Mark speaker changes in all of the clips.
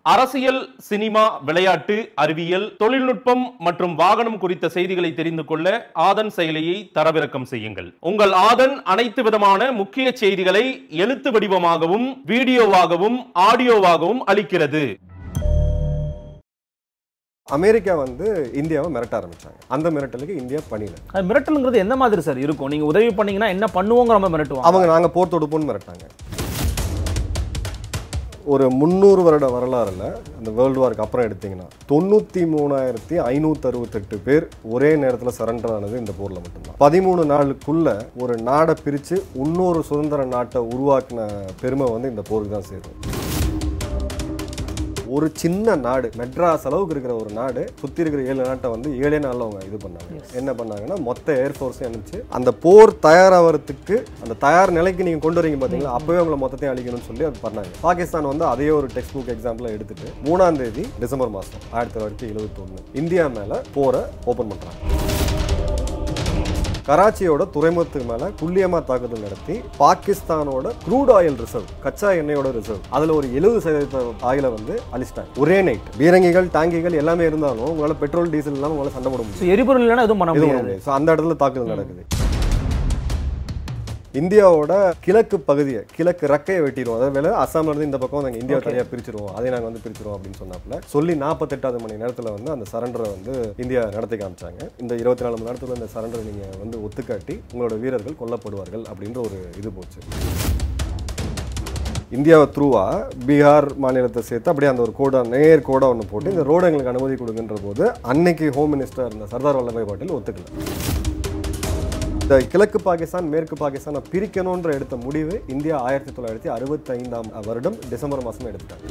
Speaker 1: அரசியல் சினிமா விளையாட்டு அறிவியல் தொழில்நுட்பம் மற்றும் வாகனம் குறித்த செய்திகளை தெரிந்து கொள்ள ஆதன் செயலியை தரவிறக்கம் செய்யுங்கள் உங்கள் ஆதன் அனைத்து விதமான முக்கிய செய்திகளை எழுத்து வடிவமாகவும் வீடியோவாகவும் ஆடியோவாகவும் அளிக்கிறது
Speaker 2: அமெரிக்கா வந்து இந்தியாவை மிரட்ட ஆரம்பிச்சாங்க அந்த மிரட்டலுக்கு இந்தியா பண்ணிடல
Speaker 3: அது மிரட்டலுங்கிறது எந்த மாதிரி சார் இருக்கும் நீங்க உதவி பண்ணீங்கன்னா என்ன பண்ணுவோங்கிற மாதிரி மிரட்டுவாங்க
Speaker 2: அவங்க நாங்க போர் தொடுப்போம்னு மிரட்டாங்க ஒரு முந்நூறு வருட வரலாறுல இந்த வேர்ல்டு வார்க்கு அப்புறம் எடுத்தீங்கன்னா தொண்ணூற்றி மூணாயிரத்தி ஐநூற்றி அறுபத்தெட்டு பேர் ஒரே நேரத்தில் சரண்டர் ஆனது இந்த போரில் மட்டும்தான் பதிமூணு நாளுக்குள்ள ஒரு நாடை பிரித்து இன்னொரு சுதந்திர நாட்டை உருவாக்கின பெருமை வந்து இந்த போருக்கு தான் சேரும் ஒரு சின்ன நாடு மெட்ராஸ் அளவுக்கு இருக்கிற ஒரு நாடு சுற்றி இருக்கிற ஏழு நாட்டை வந்து ஏழே நாளில் அவங்க இது பண்ணாங்க என்ன பண்ணாங்கன்னா மொத்த ஏர்ஃபோர்ஸையும் அனுப்பிச்சு அந்த போர் தயாராகிறதுக்கு அந்த தயார் நிலைக்கு நீங்கள் கொண்டு வரீங்க பார்த்தீங்களா அப்போவே அவங்களை மொத்தத்தையும் அழிக்கணும்னு சொல்லி அது பண்ணாங்க பாகிஸ்தான் வந்து அதே ஒரு டெக்ஸ்ட் புக் எக்ஸாம்பிளாக எடுத்துட்டு மூணாம் தேதி டிசம்பர் மாதம் ஆயிரத்தி தொள்ளாயிரத்தி எழுபத்தொன்று இந்தியா மேலே போரை ஓப்பன் பண்ணுறாங்க கராச்சியோட துறைமுகத்துக்கு மேல துல்லியமா தாக்குதல் நடத்தி பாகிஸ்தானோட க்ரூட் ஆயில் ரிசர்வ் கச்சா எண்ணெயோட ரிசர்வ் அதுல ஒரு எழுபது சதவீத ஆயில வந்து அழிச்சிட்டாங்க ஒரே நைட் பீரங்கிகள் டாங்கிகள் எல்லாமே இருந்தாலும் உங்களால பெட்ரோல் டீசல் இல்லாம உங்களால சண்டை போட முடியும்
Speaker 3: So, எரிபொருள் இல்லைன்னா எதுவும் பண்ண
Speaker 2: எதுவும் பண்ண
Speaker 3: முடியாது
Speaker 2: முடியாது. So, அந்த இடத்துல தாக்குதல் நடக்குது இந்தியாவோட கிழக்கு பகுதியை கிழக்கு ரக்கையை வெட்டிடுவோம் அதாவது வேலை அசாம்ல இருந்து இந்த பக்கம் நாங்கள் இந்தியா தனியாக பிரிச்சிருவோம் அதை நாங்கள் வந்து பிரிச்சிருவோம் அப்படின்னு சொன்னாப்புல சொல்லி நாற்பத்தெட்டாவது மணி நேரத்தில் வந்து அந்த சரண்டரை வந்து இந்தியா நடத்தி காமிச்சாங்க இந்த இருபத்தி நாலு மணி நேரத்தில் இந்த சரண்டரை நீங்கள் வந்து ஒத்துக்காட்டி உங்களோட வீரர்கள் கொல்லப்படுவார்கள் அப்படின்ற ஒரு இது போச்சு இந்தியாவை த்ரூவா பீகார் மாநிலத்தை சேர்த்து அப்படியே அந்த ஒரு கோடா நேர் கோடா ஒன்று போட்டு இந்த ரோடு எங்களுக்கு அனுமதி கொடுங்கன்ற போது அன்னைக்கு ஹோம் மினிஸ்டர் இருந்த சர்தார் வல்லபாய் பட்டேல் ஒத்துக்கல இந்த கிழக்கு பாகிஸ்தான் மேற்கு பாகிஸ்தானை பிரிக்கணுன்ற எடுத்த முடிவு இந்தியா ஆயிரத்தி தொள்ளாயிரத்தி அறுபத்தி ஐந்தாம் வருடம் டிசம்பர் மாதம் எடுத்துட்டாங்க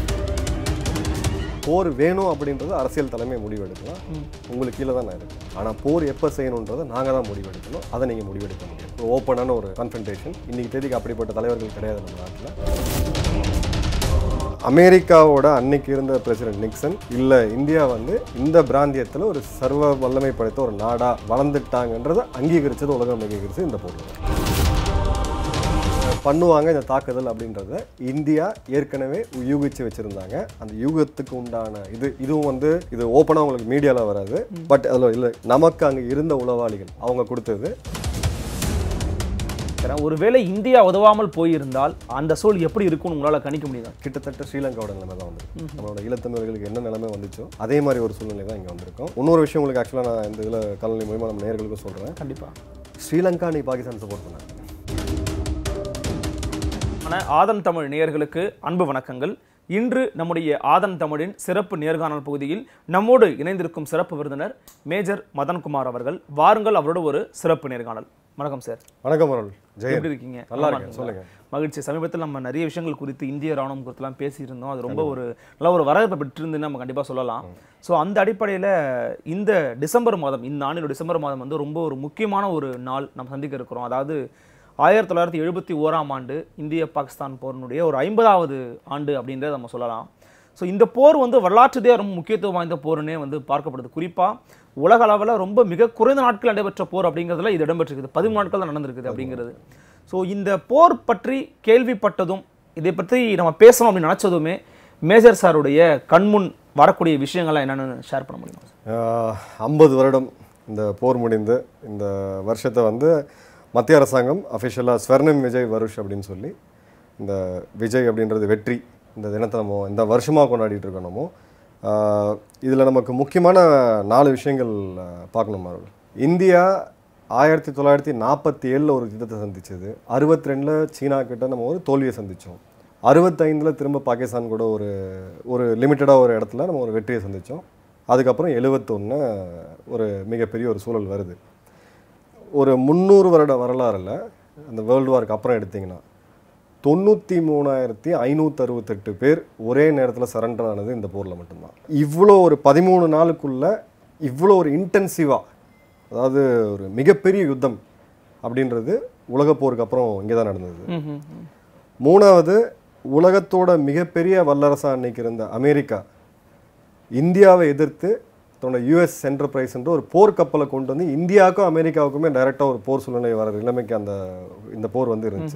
Speaker 2: போர் வேணும் அப்படின்றது அரசியல் தலைமை முடிவு எடுக்கலாம் உங்களுக்கு கீழே தான் நான் இருக்கேன் ஆனால் போர் எப்போ செய்யணுன்றதை நாங்கள் தான் முடிவு எடுக்கணும் அதை நீங்கள் முடிவெடுக்க முடியும் ஓப்பனான ஒரு கன்ஃபன்டேஷன் இன்னைக்கு தேதிக்கு அப்படிப்பட்ட தலைவர்கள் கிடையாது நம்ம நாட்டில் அமெரிக்காவோட அன்னைக்கு இருந்த பிரசிடென்ட் நிக்சன் இல்லை இந்தியா வந்து இந்த பிராந்தியத்தில் ஒரு சர்வ வல்லமை படைத்த ஒரு நாடா வளர்ந்துட்டாங்கன்றதை அங்கீகரிச்சது உலகம் அங்கீகரிச்சு இந்த போர் பண்ணுவாங்க இந்த தாக்குதல் அப்படின்றத இந்தியா ஏற்கனவே யூகிச்சு வச்சிருந்தாங்க அந்த யூகத்துக்கு உண்டான இது இதுவும் வந்து இது ஓப்பனாக உங்களுக்கு மீடியாவில் வராது பட் அதில் இல்லை நமக்கு அங்கே இருந்த உளவாளிகள் அவங்க கொடுத்தது
Speaker 3: இருக்கிறேன். ஒருவேளை இந்தியா உதவாமல் போயிருந்தால் அந்த சூழல் எப்படி இருக்கும்னு உங்களால கணிக்க முடியுதா
Speaker 2: கிட்டத்தட்ட ஸ்ரீலங்காவோட நிலைமை தான் வந்திருக்கு நம்மளோட ஈழத்தமிழர்களுக்கு என்ன நிலைமை வந்துச்சோ அதே மாதிரி ஒரு சூழ்நிலை தான் இங்கே வந்திருக்கும் இன்னொரு விஷயம் உங்களுக்கு ஆக்சுவலாக நான் இந்த இதில் கல்வி மூலியமாக நம்ம நேர்களுக்கும் சொல்கிறேன்
Speaker 3: கண்டிப்பா
Speaker 2: ஸ்ரீலங்கா நீ பாகிஸ்தான் சப்போர்ட் பண்ணாங்க
Speaker 3: ஆன ஆதன் தமிழ் நேயர்களுக்கு அன்பு வணக்கங்கள் இன்று நம்முடைய ஆதன் தமிழின் சிறப்பு நேர்காணல் பகுதியில் நம்மோடு இணைந்திருக்கும் சிறப்பு விருந்தினர் மேஜர் மதன்குமார் அவர்கள் வாருங்கள் அவரோட ஒரு சிறப்பு நேர்காணல் வணக்கம் சார்
Speaker 2: வணக்கம் அருள் ஜெயன்
Speaker 3: எப்படி இருக்கீங்க
Speaker 2: நல்லா
Speaker 3: நலமா
Speaker 2: இருக்கேன்
Speaker 3: இருக்கீங்களா?
Speaker 2: சொல்லுங்க
Speaker 3: மகிழ்ச்சி சமீபத்தில் நம்ம நிறைய விஷயங்கள் குறித்து இந்திய ராணுவம் குறித்துலாம் பேசியிருந்தோம் அது ரொம்ப ஒரு நல்ல ஒரு வரவேற்பை பெற்றிருந்துன்னு நம்ம கண்டிப்பாக சொல்லலாம் ஸோ அந்த அடிப்படையில் இந்த டிசம்பர் மாதம் இந்த ஆண்டில் டிசம்பர் மாதம் வந்து ரொம்ப ஒரு முக்கியமான ஒரு நாள் நம்ம சந்திக்க இருக்கிறோம் அதாவது ஆயிரத்தி தொள்ளாயிரத்தி எழுபத்தி ஓராம் ஆண்டு இந்திய பாகிஸ்தான் போரினுடைய ஒரு ஐம்பதாவது ஆண்டு அப்படின்றத நம்ம சொல்லலாம் ஸோ இந்த போர் வந்து வரலாற்று ரீதியா ரொம்ப முக்கியத்துவம் வாய்ந்த போர்னே வந்து பார்க்கப்படுது குறிப்பாக உலக அளவில் ரொம்ப மிக குறைந்த நாட்கள் நடைபெற்ற போர் அப்படிங்கிறதுல இது இடம்பெற்றிருக்குது பதிமூணு நாட்கள் தான் நடந்திருக்குது அப்படிங்கிறது ஸோ இந்த போர் பற்றி கேள்விப்பட்டதும் இதை பற்றி நம்ம பேசணும் அப்படின்னு நினச்சதுமே மேஜர் சாருடைய கண்முன் வரக்கூடிய விஷயங்கள்லாம் என்னென்னு ஷேர் பண்ண முடியுமா
Speaker 2: ஐம்பது வருடம் இந்த போர் முடிந்து இந்த வருஷத்தை வந்து மத்திய அரசாங்கம் அஃபிஷியலாக ஸ்வர்ணம் விஜய் வருஷ் அப்படின்னு சொல்லி இந்த விஜய் அப்படின்றது வெற்றி இந்த தினத்தை நம்ம இந்த வருஷமாக கொண்டாடிட்டு இருக்கோம் நம்ம இதில் நமக்கு முக்கியமான நாலு விஷயங்கள் ஆஹ், பார்க்கணும் அவர்கள் இந்தியா ஆயிரத்தி தொள்ளாயிரத்தி நாற்பத்தி ஏழில் ஒரு யுத்தத்தை சந்திச்சது அறுபத்தி ரெண்டில் சீனா கிட்ட நம்ம ஒரு தோல்வியை சந்தித்தோம் அறுபத்தைந்தில் திரும்ப பாகிஸ்தான் கூட ஒரு ஒரு லிமிட்டடாக ஒரு இடத்துல நம்ம ஒரு வெற்றியை சந்தித்தோம் அதுக்கப்புறம் எழுவத்தொன்று ஒரு மிகப்பெரிய ஒரு சூழல் வருது ஒரு முந்நூறு வருட வரலாறுல அந்த வேர்ல்டு வார்க்கு அப்புறம் எடுத்தீங்கன்னா தொண்ணூற்றி மூணாயிரத்தி ஐநூற்றி அறுபத்தெட்டு பேர் ஒரே நேரத்தில் சரண்டர் ஆனது இந்த போரில் மட்டும்தான் இவ்வளோ ஒரு பதிமூணு நாளுக்குள்ள இவ்வளோ ஒரு இன்டென்சிவாக அதாவது ஒரு மிகப்பெரிய யுத்தம் அப்படின்றது உலகப் போருக்கு அப்புறம் இங்கே தான் நடந்தது மூணாவது உலகத்தோட மிகப்பெரிய வல்லரசா அன்னைக்கு இருந்த அமெரிக்கா இந்தியாவை எதிர்த்து தன்னோட யூஎஸ் என்டர்பிரைஸ்ன்ற ஒரு போர் கப்பலை கொண்டு வந்து இந்தியாவுக்கும் அமெரிக்காவுக்குமே டைரெக்டாக ஒரு போர் சூழ்நிலை வர நிலைமைக்கு அந்த இந்த போர் வந்து இருந்துச்சு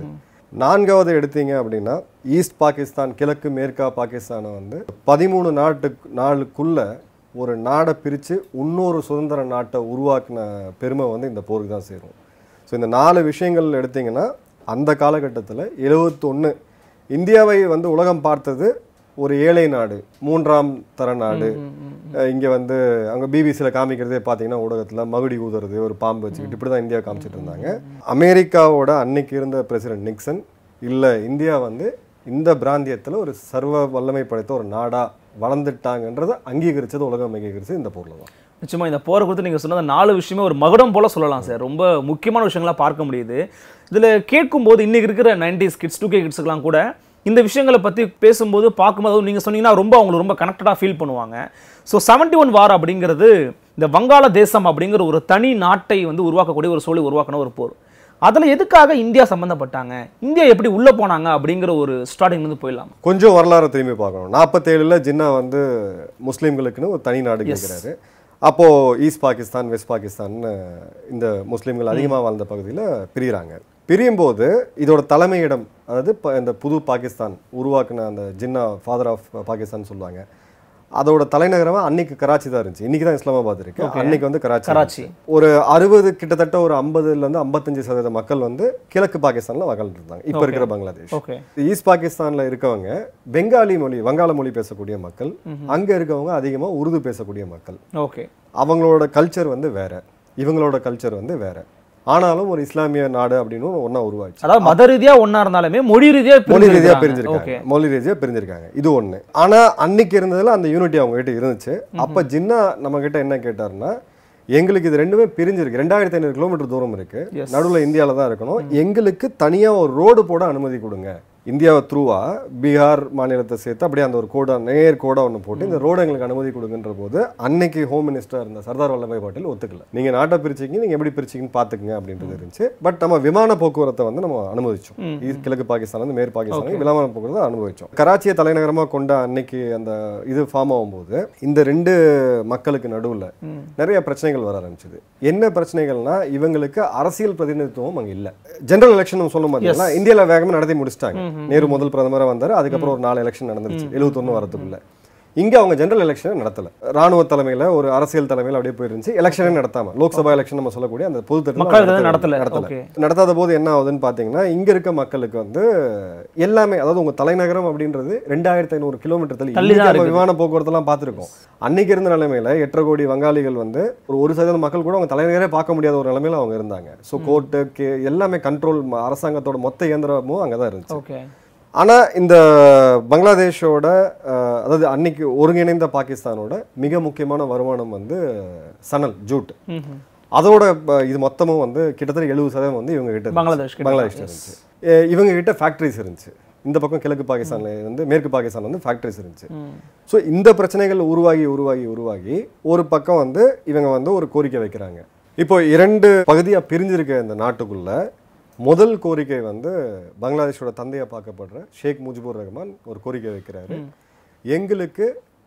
Speaker 2: நான்காவது எடுத்தீங்க அப்படின்னா ஈஸ்ட் பாகிஸ்தான் கிழக்கு மேற்கா பாகிஸ்தானை வந்து பதிமூணு நாட்டு நாளுக்குள்ள ஒரு நாடை பிரித்து இன்னொரு சுதந்திர நாட்டை உருவாக்கின பெருமை வந்து இந்த போருக்கு தான் சேரும் ஸோ இந்த நாலு விஷயங்கள் எடுத்தீங்கன்னா அந்த காலகட்டத்தில் எழுவத்தொன்று இந்தியாவை வந்து உலகம் பார்த்தது ஒரு ஏழை நாடு மூன்றாம் தர நாடு அஹ் இங்க வந்து அங்க பிபிசியில் காமிக்கிறதே பார்த்தீங்கன்னா ஊடகத்துல மகுடி ஊதுறது ஒரு பாம்பு வச்சுக்கிட்டு இப்படி தான் இந்தியா காமிச்சிட்டு இருந்தாங்க அமெரிக்காவோட அன்னைக்கு இருந்த பிரசிடென்ட் நிக்சன் இல்ல இந்தியா வந்து இந்த பிராந்தியத்துல ஒரு சர்வ வல்லமை படைத்த ஒரு நாடா வளர்ந்துட்டாங்கன்றதை அங்கீகரிச்சது உலகம் அங்கீகரிச்சது இந்த போர்ல தான்
Speaker 3: நிச்சயமா இந்த போரை குறித்து நீங்க சொன்ன அந்த நாலு விஷயமே ஒரு மகுடம் போல சொல்லலாம் சார் ரொம்ப முக்கியமான விஷயங்களா பார்க்க முடியுது இதுல கேட்கும்போது இன்னைக்கு இருக்கிற நைன்டிஸ் கிட்ஸ் டூ கே கிட்ஸ்க்கெல்லாம் கூட இந்த விஷயங்களை பத்தி பேசும்போது பார்க்கும்போது அதுவும் நீங்க சொன்னீங்கன்னா ரொம்ப அவங்களுக்கு ரொம்ப கனெக்டடா ஃபீல் பண்ணுவாங்க ஸோ செவன்டி ஒன் வார் அப்படிங்கிறது இந்த வங்காள தேசம் அப்படிங்கிற ஒரு தனி நாட்டை வந்து உருவாக்கக்கூடிய ஒரு சூழலை உருவாக்கின ஒரு போர் அதுல எதுக்காக இந்தியா சம்பந்தப்பட்டாங்க இந்தியா எப்படி உள்ள போனாங்க அப்படிங்கிற ஒரு ஸ்டார்டிங் வந்து போயிடலாம்
Speaker 2: கொஞ்சம் வரலாறு திரும்பி பார்க்கணும் நாற்பத்தேழுல ஜின்னா வந்து முஸ்லீம்களுக்குன்னு ஒரு தனி நாடு கேட்குறாரு அப்போ ஈஸ்ட் பாகிஸ்தான் வெஸ்ட் பாகிஸ்தான் இந்த முஸ்லீம்கள் அதிகமாக வாழ்ந்த பகுதியில் பிரிகிறாங்க பிரியும் போது இதோட தலைமையிடம் அதாவது இப்போ இந்த புது பாகிஸ்தான் உருவாக்குன அந்த ஜின்னா ஃபாதர் ஆஃப் பாகிஸ்தான் சொல்லுவாங்க அதோட தலைநகரமா அன்னைக்கு கராச்சி தான் இருந்துச்சு இன்னைக்கு தான் இஸ்லாமாபாத் இருக்கு அன்னைக்கு வந்து கராச்சி
Speaker 3: கராச்சி.
Speaker 2: இருந்துச்சு. ஒரு அறுபது கிட்டத்தட்ட ஒரு ஐம்பதுல இருந்து ஐம்பத்தஞ்சு சதவீத மக்கள் வந்து கிழக்கு பாகிஸ்தான்ல வாழ்ந்துட்டு இருந்தாங்க இப்போ இருக்கிற பங்களாதேஷ்
Speaker 3: ஓகே
Speaker 2: ஈஸ்ட் பாகிஸ்தான்ல இருக்கவங்க பெங்காலி மொழி வங்காள மொழி பேசக்கூடிய மக்கள் அங்க இருக்கவங்க அதிகமா உருது பேசக்கூடிய மக்கள்
Speaker 3: ஓகே
Speaker 2: அவங்களோட கல்ச்சர் வந்து வேற இவங்களோட கல்ச்சர் வந்து வேற ஆனாலும் ஒரு இஸ்லாமிய நாடு அப்படின்னு ஒண்ணா உருவாச்சு
Speaker 3: அதாவது மத ரீதியா ஒண்ணா இருந்தாலுமே மொழி ரீதியா
Speaker 2: மொழி ரீதியா
Speaker 3: ஓகே
Speaker 2: பிரிஞ்சிருக்காங்க மொழி ரீதியா பிரிஞ்சிருக்காங்க இது ஒண்ணு ஆனா அன்னைக்கு இருந்ததுல அந்த யூனிட்டி அவங்க கிட்ட இருந்துச்சு அப்ப ஜின்னா நம்ம கிட்ட என்ன கேட்டாருன்னா எங்களுக்கு இது ரெண்டுமே பிரிஞ்சிருக்கு ரெண்டாயிரத்தி ஐநூறு கிலோமீட்டர் தூரம் இருக்கு
Speaker 3: Yes.
Speaker 2: நடுவுல இந்தியால தான் இருக்கணும் எங்களுக்கு தனியா ஒரு ரோடு போட அனுமதி கொடுங்க இந்தியாவை த்ரூவா பீகார் மாநிலத்தை சேர்த்து அப்படியே அந்த ஒரு கோடா நேர் கோடா ஒன்று போட்டு இந்த ரோடு எங்களுக்கு அனுமதி கொடுங்கன்ற போது அன்னைக்கு ஹோம் மினிஸ்டர் இருந்த சர்தார் வல்லபாய் பட்டேல் ஒத்துக்கல நீங்க நாட்டை பிரிச்சிங்க நீங்க எப்படி பிரிச்சிங்கன்னு பாத்துக்கங்க அப்படின்றது இருந்துச்சு பட் நம்ம விமான போக்குவரத்தை வந்து நம்ம அனுமதிச்சோம் இது கிழக்கு பாகிஸ்தான் வந்து மேற்கு பாகிஸ்தான் விமான போக்குவரத்தை அனுபவிச்சோம் கராச்சியை தலைநகரமா கொண்ட அன்னைக்கு அந்த இது ஃபார்ம் ஆகும்போது இந்த ரெண்டு மக்களுக்கு நடுவுல நிறைய பிரச்சனைகள் வர ஆரம்பிச்சது என்ன பிரச்சனைகள்னா இவங்களுக்கு அரசியல் பிரதிநிதித்துவம் அங்க இல்ல ஜெனரல் எலெக்ஷன் சொல்லும் பார்த்தீங்களா இந்தியால வேகமா நடத்தி முடிச்சிட்டாங்க நேரு முதல் பிரதமரா வந்தாரு அதுக்கப்புறம் ஒரு நாலு எலெக்ஷன் நடந்துருச்சு எழுபத்தொன்னு வரதுக்குள்ள இங்க அவங்க ஜெனரல் எலெக்ஷன் நடத்தல ராணுவ தலைமையில ஒரு அரசியல் தலைமையில அப்படியே போயிருந்துச்சு எலெக்ஷனே நடத்தாம லோக்சபா எலெக்ஷன் நம்ம சொல்லக்கூடிய அந்த பொது தேர்தல்
Speaker 3: மக்கள்
Speaker 2: நடத்தல.
Speaker 3: நடத்தல
Speaker 2: நடத்தல
Speaker 3: ஓகே
Speaker 2: நடத்தாத போது என்ன ஆகுதுன்னு பார்த்தீங்கன்னா இங்க இருக்க மக்களுக்கு வந்து எல்லாமே அதாவது உங்க தலைநகரம் அப்படின்றது ரெண்டாயிரத்தி ஐநூறு கிலோமீட்டர் தள்ளி
Speaker 3: தள்ளி தான்
Speaker 2: இன்னைக்கு நம்ம
Speaker 3: இருக்குது.
Speaker 2: விமான போக்குவரத்துலாம் பார்த்துருக்கோம் அன்னைக்கு இருந்த நிலைமையில எட்டரை கோடி வங்காளிகள் வந்து ஒரு ஒரு சதவீதம் மக்கள் கூட அவங்க தலைநகரே பார்க்க முடியாத ஒரு நிலைமையில அவங்க இருந்தாங்க ஸோ கோர்ட்டு கே எல்லாமே கண்ட்ரோல் அரசாங்கத்தோட மொத்த இயந்திரமும் அங்கே தான் இருந்துச்சு
Speaker 3: ஓகே
Speaker 2: ஆனா இந்த பங்களாதேஷோட அஹ், அதாவது அன்னைக்கு ஒருங்கிணைந்த பாகிஸ்தானோட மிக முக்கியமான வருமானம் வந்து சணல் ஜூட் அதோட ப- இது மொத்தமும் வந்து கிட்டத்தட்ட எழுபது சதவீதம் வந்து இவங்க கிட்ட இருந்துச்சு.
Speaker 3: பங்களாதேஷ் கிட்ட.
Speaker 2: பங்களாதேஷ் இருந்துச்சு எ- இவங்க கிட்ட ஃபேக்டரிஸ் இருந்துச்சு இந்த பக்கம் கிழக்கு பாகிஸ்தான்ல வந்து மேற்கு பாகிஸ்தான் வந்து ஃபேக்டரிஸ் இருந்துச்சு ஸோ இந்த பிரச்சனைகள் உருவாகி உருவாகி உருவாகி ஒரு பக்கம் வந்து இவங்க வந்து ஒரு கோரிக்கை வைக்கிறாங்க இப்போ இரண்டு பகுதியா பிரிஞ்சிருக்க இந்த நாட்டுக்குள்ள முதல் கோரிக்கை வந்து பங்களாதேஷோட தந்தையா பார்க்கப்படுற ஷேக் முஜிபுர் ரஹ்மான் ஒரு கோரிக்கை வைக்கிறாரு எங்களுக்கு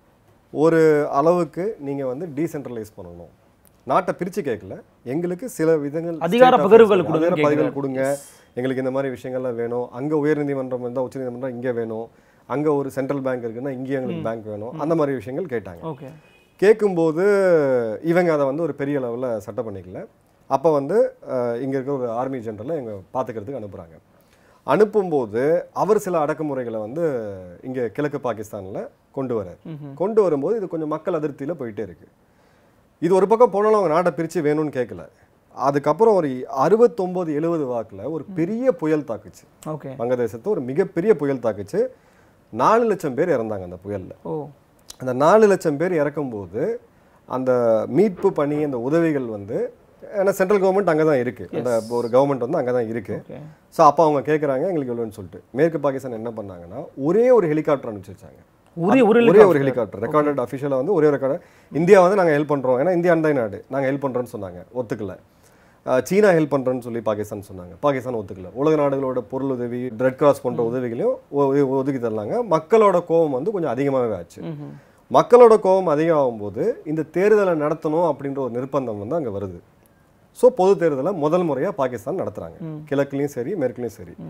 Speaker 2: ஒரு அளவுக்கு நீங்க வந்து டீசென்ட்ரலைஸ் பண்ணணும் நாட்டை பிரிச்சு கேட்கல எங்களுக்கு சில விதங்கள்
Speaker 3: அதிகார
Speaker 2: state of
Speaker 3: பகிர்வுகள்
Speaker 2: affairs,
Speaker 3: கொடுங்கன்னு
Speaker 2: அதிகார பகிர்வுகள்
Speaker 3: கேட்கிறாரு.
Speaker 2: கொடுங்க எங்களுக்கு இந்த மாதிரி விஷயங்கள்லாம் வேணும் அங்க உயர்நீதிமன்றம் இருந்தால் உச்சநீதிமன்றம் இங்கே வேணும் அங்க ஒரு சென்ட்ரல் பேங்க் இருக்குன்னா இங்கே எங்களுக்கு பேங்க் வேணும் அந்த மாதிரி விஷயங்கள் கேட்டாங்க
Speaker 3: ஓகே
Speaker 2: கேட்கும்போது இவங்க அதை வந்து ஒரு பெரிய லெவலில் சட்டம் பண்ணிக்கல அப்போ வந்து அஹ், இங்க இருக்க ஒரு ஆர்மி ஜெனரலை இவங்க பார்த்துக்கிறதுக்கு அனுப்புகிறாங்க அனுப்பும்போது அவர் சில அடக்குமுறைகளை வந்து இங்கே கிழக்கு பாகிஸ்தானில் கொண்டு வரார் கொண்டு வரும்போது இது கொஞ்சம் மக்கள் அதிருப்தியில் போயிட்டே இருக்கு இது ஒரு பக்கம் போனாலும் அவங்க நாட்டை பிரித்து வேணும்னு கேட்கல அதுக்கப்புறம் ஒரு அறுபத்தொம்போது எழுபது வாக்கில் ஒரு பெரிய புயல் தாக்குச்சு
Speaker 3: ஓகே
Speaker 2: வங்கதேசத்தை ஒரு மிகப்பெரிய புயல் தாக்குச்சு நாலு லட்சம் பேர் இறந்தாங்க அந்த புயலில்
Speaker 3: ஓ
Speaker 2: அந்த நாலு லட்சம் பேர் இறக்கும்போது அந்த மீட்பு பணி அந்த உதவிகள் வந்து ஏன்னா சென்ட்ரல் கவர்மெண்ட் அங்கே தான் இருக்குது அந்த ஒரு கவர்மெண்ட் வந்து அங்கே தான் இருக்குது
Speaker 3: ஓகே
Speaker 2: ஸோ அப்போ அவங்க கேட்குறாங்க எங்களுக்கு எவ்வளோன்னு சொல்லிட்டு மேற்கு பாகிஸ்தான் என்ன பண்ணாங்கன்னா ஒரே ஒரு ஹெலிகாப்டர் அனுப்பிச்சு வச்சாங்க
Speaker 3: ஒரே ஒரு
Speaker 2: ஒரே ஒரு ஹெலிகாப்டர் ரெக்கார்டட் அஃபிஷியலாக வந்து ஒரே ஒரு ரெக்கார்டர் இந்தியா வந்து நாங்கள் ஹெல்ப் பண்ணுறோம் ஏன்னா இந்தியா அண்டை நாடு நாங்கள் ஹெல்ப் பண்ணுறோன்னு சொன்னாங்க ஒத்துக்கல அஹ் சீனா ஹெல்ப் பண்ணுறேன்னு சொல்லி பாகிஸ்தான் சொன்னாங்க பாகிஸ்தான் ஒத்துக்கல உலக நாடுகளோட பொருள் உதவி ரெட் கிராஸ் போன்ற உதவிகளையும் ஒ- ஒ- ஒதுக்கி தரலாங்க மக்களோட கோபம் வந்து கொஞ்சம் அதிகமாகவே ஆச்சு மக்களோட கோபம் அதிகமாகும் போது இந்த தேர்தலை நடத்தணும் அப்படின்ற ஒரு நிர்பந்தம் வந்து அங்கே வருது ஸோ பொது தேர்தலை முதல் முறையாக பாகிஸ்தான் நடத்துறாங்க கிழக்குலையும் சரி மேற்குலையும் சரி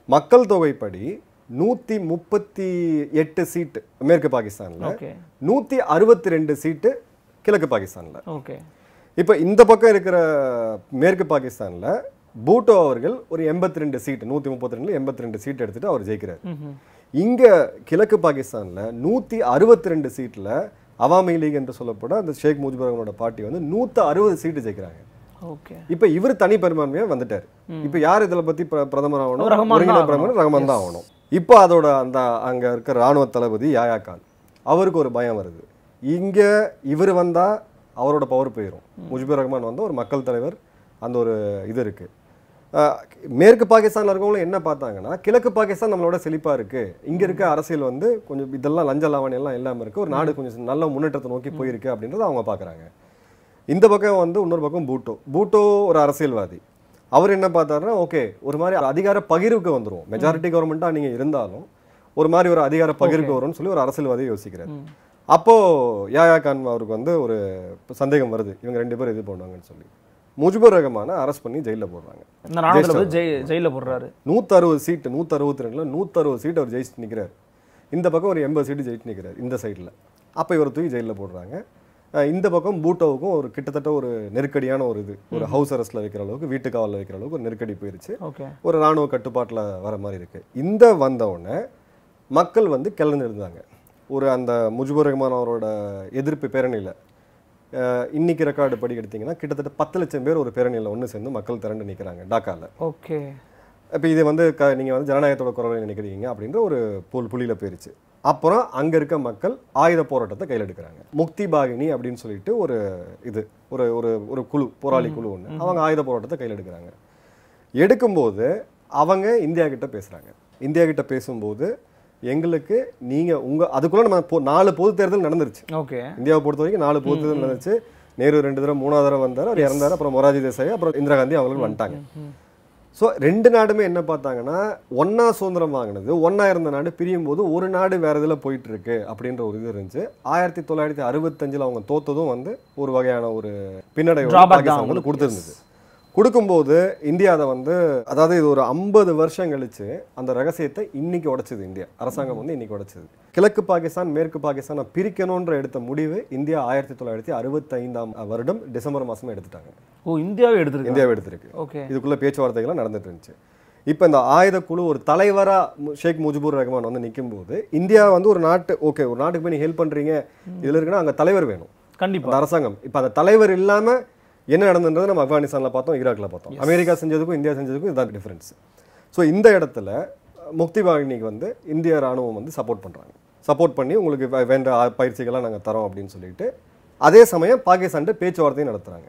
Speaker 2: மக்கள் தொகைப்படி நூற்றி முப்பத்தி எட்டு சீட்டு மேற்கு பாகிஸ்தானில்
Speaker 3: ஓகே
Speaker 2: நூற்றி அறுபத்தி ரெண்டு சீட்டு கிழக்கு பாகிஸ்தானில்
Speaker 3: ஓகே
Speaker 2: இப்போ இந்த பக்கம் இருக்கிற மேற்கு பாகிஸ்தானில் பூட்டோ அவர்கள் ஒரு எண்பத்தி ரெண்டு சீட்டு நூற்றி முப்பத்தி ரெண்டுல எண்பத்தி ரெண்டு சீட் எடுத்துட்டு அவர் ஜெயிக்கிறார் இங்கே கிழக்கு பாகிஸ்தானில் நூற்றி அறுபத்தி ரெண்டு சீட்டில் அவாமி லீக் என்று சொல்லப்பட அந்த ஷேக் முஜிபுர் ரஹ்மானோட பார்ட்டி வந்து நூற்று அறுபது சீட்டு ஜெயிக்கிறாங்க
Speaker 3: ஓகே
Speaker 2: இப்போ இவர் தனி பெரும்பான்மையாக வந்துட்டார் இப்போ யார் இதில் பற்றி பிர- பிரதமர் ஆகணும்
Speaker 3: ரஹ்மான் தான்
Speaker 2: ஒருங்கிணைந்த
Speaker 3: ஆகணும்.
Speaker 2: பிரதமர் ரஹ்மான் தான் ஆகணும் இப்போ அதோட அந்த அங்கே இருக்க ராணுவ தளபதி யாயா கான் அவருக்கு ஒரு பயம் வருது இங்கே இவர் வந்தால் அவரோட பவர் போயிடும் முஜிபுர் ரஹ்மான் வந்து ஒரு மக்கள் தலைவர் அந்த ஒரு இது இருக்கு அஹ், மேற்கு பாகிஸ்தான்ல இருக்கவங்களும் என்ன பார்த்தாங்கன்னா கிழக்கு பாகிஸ்தான் நம்மளோட செழிப்பா இருக்கு இங்க இருக்க அரசியல் வந்து கொஞ்சம் இதெல்லாம் லஞ்ச லாவணி எல்லாம் இல்லாம இருக்கு ஒரு நாடு கொஞ்சம் நல்ல முன்னேற்றத்தை நோக்கி போயிருக்கு அப்படின்றத அவங்க பார்க்கறாங்க இந்த பக்கம் வந்து இன்னொரு பக்கம் பூட்டோ பூட்டோ ஒரு அரசியல்வாதி அவர் என்ன பார்த்தாருன்னா ஓகே ஒரு மாதிரி அதிகார பகிர்வுக்கு வந்துரும் மெஜாரிட்டி கவர்மெண்ட்டா நீங்க இருந்தாலும் ஒரு மாதிரி ஒரு அதிகார பகிர்வுக்கு வரும்னு சொல்லி ஒரு அரசியல்வாதி யோசிக்கிறார் அப்போ யாயா கான் அவருக்கு வந்து ஒரு சந்தேகம் வருது இவங்க ரெண்டு பேரும் இது பண்ணுவாங்கன்னு சொல்லி முஜிபுர் ரஹ்மானை அரெஸ்ட் பண்ணி ஜெயிலில் போடுறாங்க
Speaker 3: இந்த நாடகத்தில் வந்து ஜெய் ஜெயில போடுறாரு
Speaker 2: நூற்றறுபது சீட்டு நூற்றறுபத்தி ரெண்டில் நூற்றறுபது சீட் அவர் ஜெயிச்சு நிற்கிறார் இந்த பக்கம் ஒரு எண்பது சீட்டு ஜெயிச்சு நிற்கிறார் இந்த சைடில் அப்போ இவர் தூக்கி ஜெயிலில் போடுறாங்க அஹ் இந்த பக்கம் பூட்டோவுக்கும் ஒரு கிட்டத்தட்ட ஒரு நெருக்கடியான ஒரு இது ஒரு ஹவுஸ் அரெஸ்ட்டில் வைக்கிற அளவுக்கு வீட்டு காவலில் வைக்கிற அளவுக்கு ஒரு நெருக்கடி போயிருச்சு
Speaker 3: ஓகே
Speaker 2: ஒரு ராணுவ கட்டுப்பாட்டில் வர மாதிரி இருக்கு இந்த வந்த உடனே மக்கள் வந்து கிளர்ந்திருந்தாங்க ஒரு அந்த முஜிபுர் ரஹ்மான் அவரோட எதிர்ப்பு பேரணியில் இன்னைக்கு ரெக்கார்டு படி எடுத்தீங்கன்னா கிட்டத்தட்ட பத்து லட்சம் பேர் ஒரு பேரணியில் ஒன்று சேர்ந்து மக்கள் திரண்டு நிற்கிறாங்க டாக்காவில்
Speaker 3: ஓகே
Speaker 2: இப்போ இது வந்து க நீங்கள் வந்து ஜனநாயகத்தோட குரலை நினைக்கிறீங்க அப்படின்ற ஒரு புல் புள்ளியில் போயிருச்சு அப்புறம் அங்கே இருக்க மக்கள் ஆயுத போராட்டத்தை கையில் எடுக்கிறாங்க முக்தி பாகினி அப்படின்னு சொல்லிட்டு ஒரு இது ஒரு ஒரு ஒரு குழு போராளி குழு ஒன்று அவங்க ஆயுத போராட்டத்தை கையில் எடுக்கிறாங்க எடுக்கும்போது அவங்க இந்தியா கிட்ட பேசுகிறாங்க இந்தியா கிட்ட பேசும்போது எங்களுக்கு நீங்கள் உங்கள் அதுக்குள்ளே நம்ம பொ- நாலு பொது தேர்தல் நடந்துருச்சு
Speaker 3: ஓகே
Speaker 2: இந்தியாவை பொறுத்த வரைக்கும் நாலு பொது தேர்தல் நடந்துச்சு நேரு ரெண்டு தடவை மூணாவது தடவை வந்தார் அவர் இறந்தார் அப்புறம் மொராஜி தேசாய் அப்புறம் இந்திரா காந்தி அவங்களுக்கு வந்துட்டாங்க ஸோ ரெண்டு நாடுமே என்ன பார்த்தாங்கன்னா ஒண்ணா சுதந்திரம் வாங்கினது ஒண்ணா இருந்த நாடு பிரியும் போது ஒரு நாடு வேற இதில் போயிட்டு இருக்கு அப்படின்ற ஒரு இது இருந்துச்சு ஆயிரத்தி தொள்ளாயிரத்தி அறுபத்தஞ்சில் அவங்க தோத்ததும் வந்து ஒரு வகையான ஒரு பின்னடைவு வந்து
Speaker 3: Drawback தான்
Speaker 2: பாகிஸ்தான் வந்து
Speaker 3: அவங்களுக்கு.
Speaker 2: கொடுத்துருந்தது கொடுக்கும்போது இந்தியா அதை வந்து அதாவது இது ஒரு ஐம்பது வருஷம் கழிச்சு அந்த ரகசியத்தை இன்னைக்கு உடைச்சது இந்தியா அரசாங்கம் வந்து இன்னைக்கு உடைச்சது கிழக்கு பாகிஸ்தான் மேற்கு பாகிஸ்தானை பிரிக்கணுன்ற எடுத்த முடிவு இந்தியா ஆயிரத்தி தொள்ளாயிரத்தி அறுபத்தைந்தாம் வருடம் டிசம்பர் மாசமே எடுத்துட்டாங்க
Speaker 3: ஓ இந்தியாவே எடுத்திருக்கு
Speaker 2: இந்தியாவை எடுத்திருக்கு
Speaker 3: ஓகே
Speaker 2: இதுக்குள்ள பேச்சுவார்த்தைகள்லாம் நடந்துட்டு இருந்துச்சு இப்போ இந்த ஆயுத குழு ஒரு தலைவரா மு- ஷேக் முஜிபுர் ரஹ்மான் வந்து நிக்கும்போது இந்தியா வந்து ஒரு நாட்டு ஓகே ஒரு நாட்டுக்கு போய் நீ ஹெல்ப் பண்றீங்க இதுல இருக்குன்னா அங்க தலைவர் வேணும்
Speaker 3: கண்டிப்பா
Speaker 2: அந்த அரசாங்கம் இப்போ அந்த தலைவர் இல்லாம என்ன நடந்ததுன்றது நம்ம ஆப்கானிஸ்தான்ல பார்த்தோம் ஈராக்ல பார்த்தோம் அமெரிக்கா செஞ்சதுக்கும் இந்தியா செஞ்சதுக்கும் இதுதான் டிஃபரன்ஸ் ஸோ இந்த இடத்துல முக்தி வாகினிக்கு வந்து இந்திய ராணுவம் வந்து சப்போர்ட் பண்றாங்க சப்போர்ட் பண்ணி உங்களுக்கு வே- வேண்ட ஆ- பயிற்சிகள்லாம் நாங்க தரோம் அப்படின்னு சொல்லிட்டு அதே சமயம் பாகிஸ்தான்ட்டு பேச்சுவார்த்தையும் நடத்துறாங்க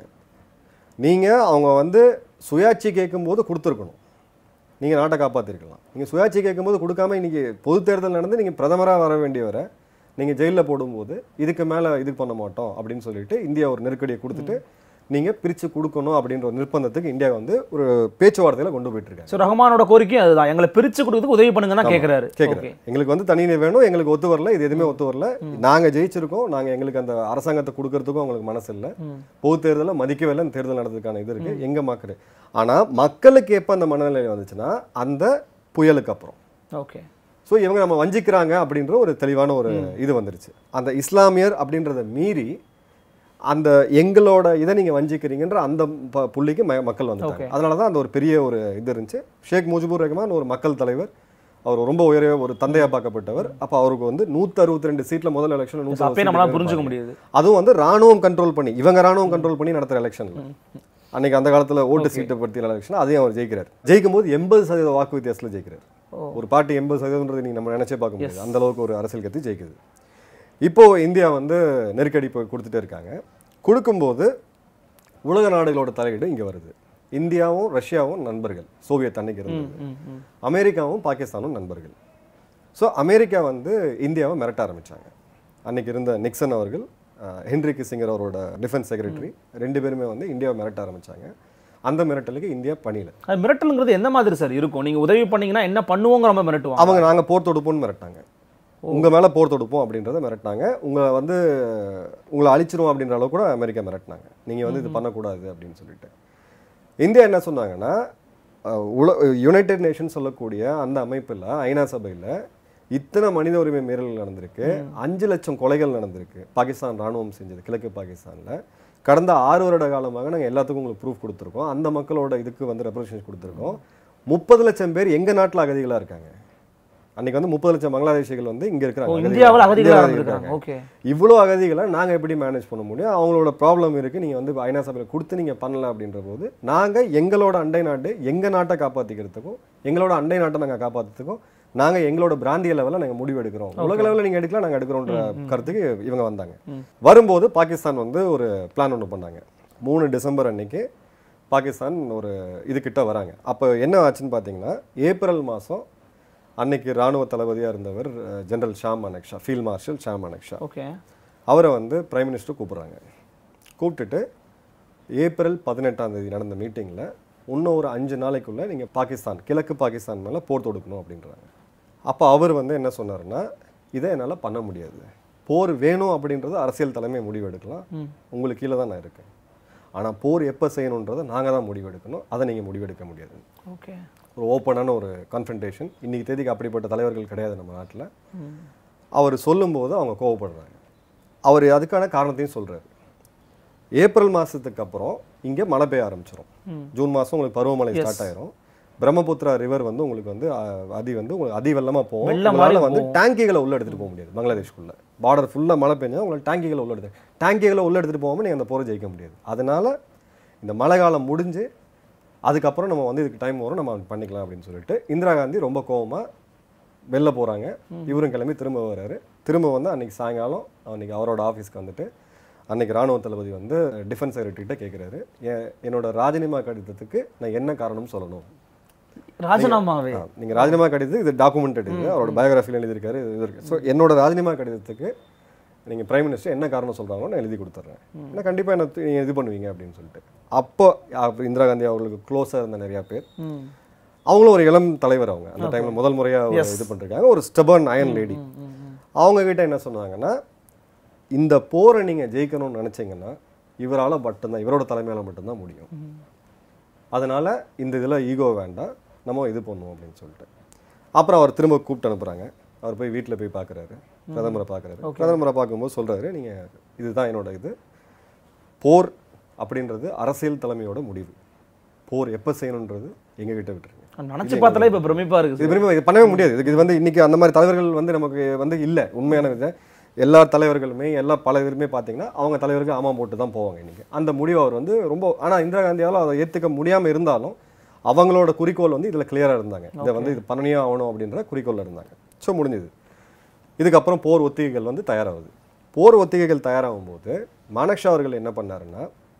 Speaker 2: நீங்க அவங்க வந்து சுயாட்சி கேட்கும்போது கொடுத்துருக்கணும் நீங்க நாட்டை காப்பாத்திருக்கலாம் நீங்க சுயாட்சி கேட்கும்போது கொடுக்காம இன்னைக்கு பொது தேர்தல் நடந்து நீங்க பிரதமரா வர வேண்டியவரை நீங்க ஜெயில்ல போடும்போது இதுக்கு மேல இது பண்ண மாட்டோம் அப்படின்னு சொல்லிட்டு இந்தியா ஒரு நெருக்கடியை கொடுத்துட்டு நீங்க பிரிச்சு கொடுக்கணும் அப்படின்ற ஒரு நிர்பந்தத்துக்கு இந்தியா வந்து ஒரு பேச்சுவார்த்தையில கொண்டு போயிட்டு இருக்காங்க
Speaker 3: ஸோ ரஹ்மானோட கோரிக்கை அதுதான் எங்களை பிரிச்சு கொடுக்கறதுக்கு உதவி பண்ணுங்க தான் கேட்குறாரு
Speaker 2: கேட்குறேன் எங்களுக்கு வந்து தனி நீர் வேணும் எங்களுக்கு ஒத்து வரல இது எதுவுமே ஒத்து வரல நாங்க ஜெயிச்சிருக்கோம் நாங்க எங்களுக்கு அந்த அரசாங்கத்தை கொடுக்கறதுக்கும் அவங்களுக்கு மனசு இல்லை பொது தேர்தலில் மதிக்கவே இல்லை இந்த தேர்தல் நடந்ததுக்கான இது இருக்கு எங்க மக்கள் ஆனா மக்களுக்கு எப்ப அந்த மனநிலை வந்துச்சுன்னா அந்த புயலுக்கு அப்புறம்
Speaker 3: ஓகே
Speaker 2: ஸோ இவங்க நம்ம வஞ்சிக்கிறாங்க அப்படின்ற ஒரு தெளிவான ஒரு இது வந்துருச்சு அந்த இஸ்லாமியர் அப்படின்றத மீறி அந்த எங்களோட இதை நீங்க வஞ்சிக்கிறீங்கன்ற அந்த ப- புள்ளிக்கு ம- மக்கள் வந்துட்டாங்க
Speaker 3: Okay.
Speaker 2: அதனால தான் அந்த ஒரு பெரிய ஒரு இது இருந்துச்சு ஷேக் முஜிபுர் ரஹ்மான் ஒரு மக்கள் தலைவர் அவர் ரொம்ப உயரிய ஒரு தந்தையா பார்க்கப்பட்டவர் அப்ப அவருக்கு வந்து நூத்தி அறுபத்தி ரெண்டு சீட்ல முதல் எலெக்ஷன்
Speaker 3: அப்பயே நம்மளால புரிஞ்சுக்க முடியுது
Speaker 2: அதுவும் வந்து ராணுவம் கண்ட்ரோல் பண்ணி இவங்க ராணுவம் கண்ட்ரோல் பண்ணி நடத்துற எலெக்ஷன்ல அன்னைக்கு அந்த காலத்துல ஓட்டு சீட்டை பற்றி எலெக்ஷன் அதையும் அவர் ஜெயிக்கிறார் ஜெயிக்கும் போது எண்பது சதவீத வாக்கு வித்தியாசத்தில் ஜெயிக்கிறார்
Speaker 3: ஓ.
Speaker 2: ஒரு பார்ட்டி எண்பது சதவீதம்ன்றது நீங்க நம்ம நினைச்சே பார்க்க முடியாது அந்த அளவுக்கு ஒரு அரசியல் கட்சி ஜெயிக்குது இப்போ இந்தியா வந்து நெருக்கடி போய் கொடுத்துட்டே இருக்காங்க கொடுக்கும்போது உலக நாடுகளோட தலையீடு இங்க வருது இந்தியாவும் ரஷ்யாவும் நண்பர்கள் சோவியத் அன்னைக்கு இருந்தது
Speaker 3: ம், ம்.
Speaker 2: அமெரிக்காவும் பாகிஸ்தானும் நண்பர்கள் ஸோ அமெரிக்கா வந்து இந்தியாவை மிரட்ட ஆரம்பிச்சாங்க அன்னைக்கு இருந்த நிக்சன் அவர்கள் அஹ், ஹென்ரி கிssinger அவரோட டிஃபென்ஸ் செக்ரட்டரி ரெண்டு பேருமே வந்து இந்தியாவை மிரட்ட ஆரம்பிச்சாங்க அந்த மிரட்டலுக்கு இந்தியா பணியில
Speaker 3: அது மிரட்டலுங்கிறது எந்த மாதிரி சார் இருக்கும் நீங்க உதவி பண்ணீங்கன்னா என்ன பண்ணுவோங்கிற மாதிரி மிரட்டுவாங்க
Speaker 2: அவங்க நாங்க போர் தொடுப்போம்னு மிரட்டாங்க உங்க மேல போர் தொடுப்போம் அப்படின்றத மிரட்டினாங்க உங்களை வந்து உங்களை அழிச்சிரும் அப்படின்ற அளவுக்கு கூட அமெரிக்கா மிரட்டினாங்க நீங்க வந்து இது பண்ணக்கூடாது அப்படின்னு சொல்லிட்டு இந்தியா என்ன சொன்னாங்கன்னா அஹ், உல யுனைடெட் நேஷன் சொல்லக்கூடிய அந்த அமைப்பில் ஐநா சபையில் இத்தனை மனித உரிமை மீறல்கள் நடந்திருக்கு அஞ்சு லட்சம் கொலைகள் நடந்திருக்கு பாகிஸ்தான் ராணுவம் செஞ்சது கிழக்கு பாகிஸ்தானில் கடந்த ஆறு வருட காலமாக நாங்கள் எல்லாத்துக்கும் உங்களுக்கு ப்ரூஃப் கொடுத்துருக்கோம் அந்த மக்களோட இதுக்கு வந்து ரெப்ரசன்ஸ் கொடுத்துருக்கோம் முப்பது லட்சம் பேர் எங்கள் நாட்டில் அகதிகளாக இருக்காங்க அன்னைக்கு வந்து முப்பது லட்சம் பங்களாதேஷிகள் வந்து இங்கே
Speaker 3: ஓ,
Speaker 2: இருக்கிறாங்க
Speaker 3: இந்தியாவில் அகதிகளாக
Speaker 2: இந்தியாவுல
Speaker 3: இருந்திருக்காங்க ஓகே
Speaker 2: இவ்வளோ அகதிகளை நாங்கள் எப்படி மேனேஜ் பண்ண முடியும் அவங்களோட ப்ராப்ளம் இருக்குது நீங்கள் வந்து ஐநா சபையில் கொடுத்து நீங்கள் பண்ணல அப்படின்ற போது நாங்கள் எங்களோட அண்டை நாடு எங்கள் நாட்டை காப்பாற்றிக்கிறதுக்கும் எங்களோட அண்டை நாட்டை நாங்கள் காப்பாற்றுறதுக்கும் நாங்கள் எங்களோட பிராந்திய லெவலில் நாங்கள் முடிவு எடுக்கிறோம் உலக லெவலில் நீங்கள் எடுக்கலாம் நாங்கள் எடுக்கிறோன்ற கருத்துக்கு இவங்க வந்தாங்க வரும்போது பாகிஸ்தான் வந்து ஒரு பிளான் ஒன்று பண்ணாங்க மூணு டிசம்பர் அன்னைக்கு பாகிஸ்தான் ஒரு இதுக்கிட்ட வராங்க அப்போ என்ன ஆச்சுன்னு பார்த்தீங்கன்னா ஏப்ரல் மாதம் அன்னைக்கு ராணுவ தளபதியாக இருந்தவர் அஹ், general Sam Manekshaw field marshal Sam Manekshaw
Speaker 3: okay
Speaker 2: அவரை வந்து பிரைம் மினிஸ்டர் கூப்பிடுறாங்க கூப்பிட்டுட்டு ஏப்ரல் பதினெட்டாம் தேதி நடந்த மீட்டிங்கில் இன்னும் ஒரு அஞ்சு நாளைக்குள்ளே நீங்கள் பாகிஸ்தான் கிழக்கு பாகிஸ்தான் மேலே போர் தொடுக்கணும் அப்படின்றாங்க அப்போ அவர் வந்து என்ன சொன்னாருன்னா இதை என்னால் பண்ண முடியாது போர் வேணும் அப்படின்றது அரசியல் தலைமை முடிவு எடுக்கலாம் உங்களுக்கு கீழே தான் நான் இருக்கேன் ஆனால் போர் எப்போ செய்யணுன்றதை நாங்கள் தான் முடிவு எடுக்கணும் அதை நீங்கள் முடிவெடுக்க முடியாது
Speaker 3: ஓகே
Speaker 2: ஒரு ஓப்பனான ஒரு கான்ஃபரன்டேஷன் இன்னைக்கு தேதிக்கு அப்படிப்பட்ட தலைவர்கள் கிடையாது நம்ம நாட்டில் அவர் சொல்லும்போது அவங்க கோவப்படுறாங்க அவர் அதுக்கான காரணத்தையும் சொல்றாரு ஏப்ரல் மாதத்துக்கு அப்புறம் இங்கே மழை பெய்ய ஆரம்பிச்சிடும் ஜூன் மாதம் உங்களுக்கு பருவமழை ஸ்டார்ட் ஆயிரும் பிரம்மபுத்திரா ரிவர் வந்து உங்களுக்கு வந்து அஹ், அதி வந்து உங்களுக்கு அதி வெள்ளமாக போகும்
Speaker 3: வெள்ளம்
Speaker 2: உங்களால
Speaker 3: மாதிரி
Speaker 2: வந்து டேங்கிகளை உள்ள எடுத்துகிட்டு போக முடியாது பங்களாதேஷ்குள்ள பார்டர் ஃபுல்லாக மழை பெஞ்சா உங்களுக்கு டேங்கிகளை உள்ள எடுத்து டேங்கிகளை உள்ள எடுத்துகிட்டு போகாமல் நீங்கள் அந்த போரை ஜெயிக்க முடியாது அதனால இந்த மழை காலம் முடிஞ்சு அதுக்கப்புறம் நம்ம வந்து இதுக்கு டைம் வரும் நம்ம பண்ணிக்கலாம் அப்படின்னு சொல்லிட்டு இந்திரா காந்தி ரொம்ப கோவமா வெளில போகிறாங்க இவரும் கிளம்பி திரும்ப வர்றாரு திரும்ப வந்து அன்னைக்கு சாயங்காலம் அன்னைக்கு அவரோட ஆஃபீஸ்க்கு வந்துட்டு அன்னைக்கு ராணுவ தளபதி வந்து டிஃபென்ஸ் செக்ரட்டரிகிட்ட கேட்குறாரு என்னோட ராஜினாமா கடிதத்துக்கு நான் என்ன காரணம் சொல்லணும்
Speaker 3: ராஜினாமாவே
Speaker 2: ஆ, நீங்க ராஜினாமா கடிதத்துக்கு இது டாக்குமெண்டட் இது அவரோட பயோகிராஃபியில் எழுதியிருக்காரு இது இருக்கு ஸோ என்னோட ராஜினாமா கடிதத்துக்கு நீங்க பிரைம் மினிஸ்டர் என்ன காரணம் சொல்றாங்களோ நான் எழுதி கொடுத்துட்றேன் ஏன்னா கண்டிப்பா என்ன து- நீங்க இது பண்ணுவீங்க அப்படின்னு சொல்லிட்டு அப்போ அப்ப இந்திரா காந்தி அவர்களுக்கு க்ளோஸாக இருந்த நிறைய பேர்
Speaker 3: ம்
Speaker 2: அவங்களும் ஒரு இளம் தலைவர் அவங்க அந்த டைம்ல முதல் முறையா ஒரு இது பண்ணிருக்காங்க ஒரு ஸ்டபர்ன் அயன் லேடி அவங்க கிட்ட என்ன சொன்னாங்கன்னா இந்த போரை நீங்க ஜெயிக்கணும்னு நினைச்சீங்கன்னா இவரால மட்டும்தான் இவரோட தலைமையால மட்டும்தான் முடியும் அதனால இந்த இதுல ஈகோ வேண்டாம் நம்ம இது பண்ணுவோம் அப்படின்னு சொல்லிட்டு அப்புறம் அவர் திரும்ப கூப்பிட்டு அனுப்புறாங்க அவர் போய் வீட்டில் போய் பார்க்குறாரு பிரதமரை பார்க்குறாரு பிரதமரை பார்க்கும்போது சொல்றாரு நீங்க இதுதான் என்னோட இது போர் அப்படின்றது அரசியல் தலைமையோட முடிவு போர் எப்போ செய்யணுன்றது எங்ககிட்ட விட்டுருங்க
Speaker 3: நினைச்சு பார்த்தாலே இப்ப பிரமிப்பா இருக்கு
Speaker 2: இது விரும்ப இது பண்ணவே முடியாது இதுக்கு இது வந்து இன்னைக்கு அந்த மாதிரி தலைவர்கள் வந்து நமக்கு வந்து இல்லை உண்மையான இது எல்லா தலைவர்களுமே எல்லா பல பேருமே பார்த்தீங்கன்னா அவங்க தலைவருக்கு ஆமாம் போட்டு தான் போவாங்க இன்னைக்கு அந்த முடிவு அவர் வந்து ரொம்ப ஆனால் இந்திரா காந்தியால் அதை ஏற்றுக்க முடியாமல் இருந்தாலும் அவங்களோட குறிக்கோள் வந்து இதில் கிளியராக இருந்தாங்க இதை வந்து இது பண்ணணியே ஆகணும் அப்படின்ற குறிக்கோளில் இருந்தாங்க ஸோ முடிஞ்சது இதுக்கப்புறம் போர் ஒத்திகைகள் வந்து தயாராகுது போர் ஒத்திகைகள் தயாராகும் போது மானக்ஷா அவர்கள் என்ன பண்ணாருன்னா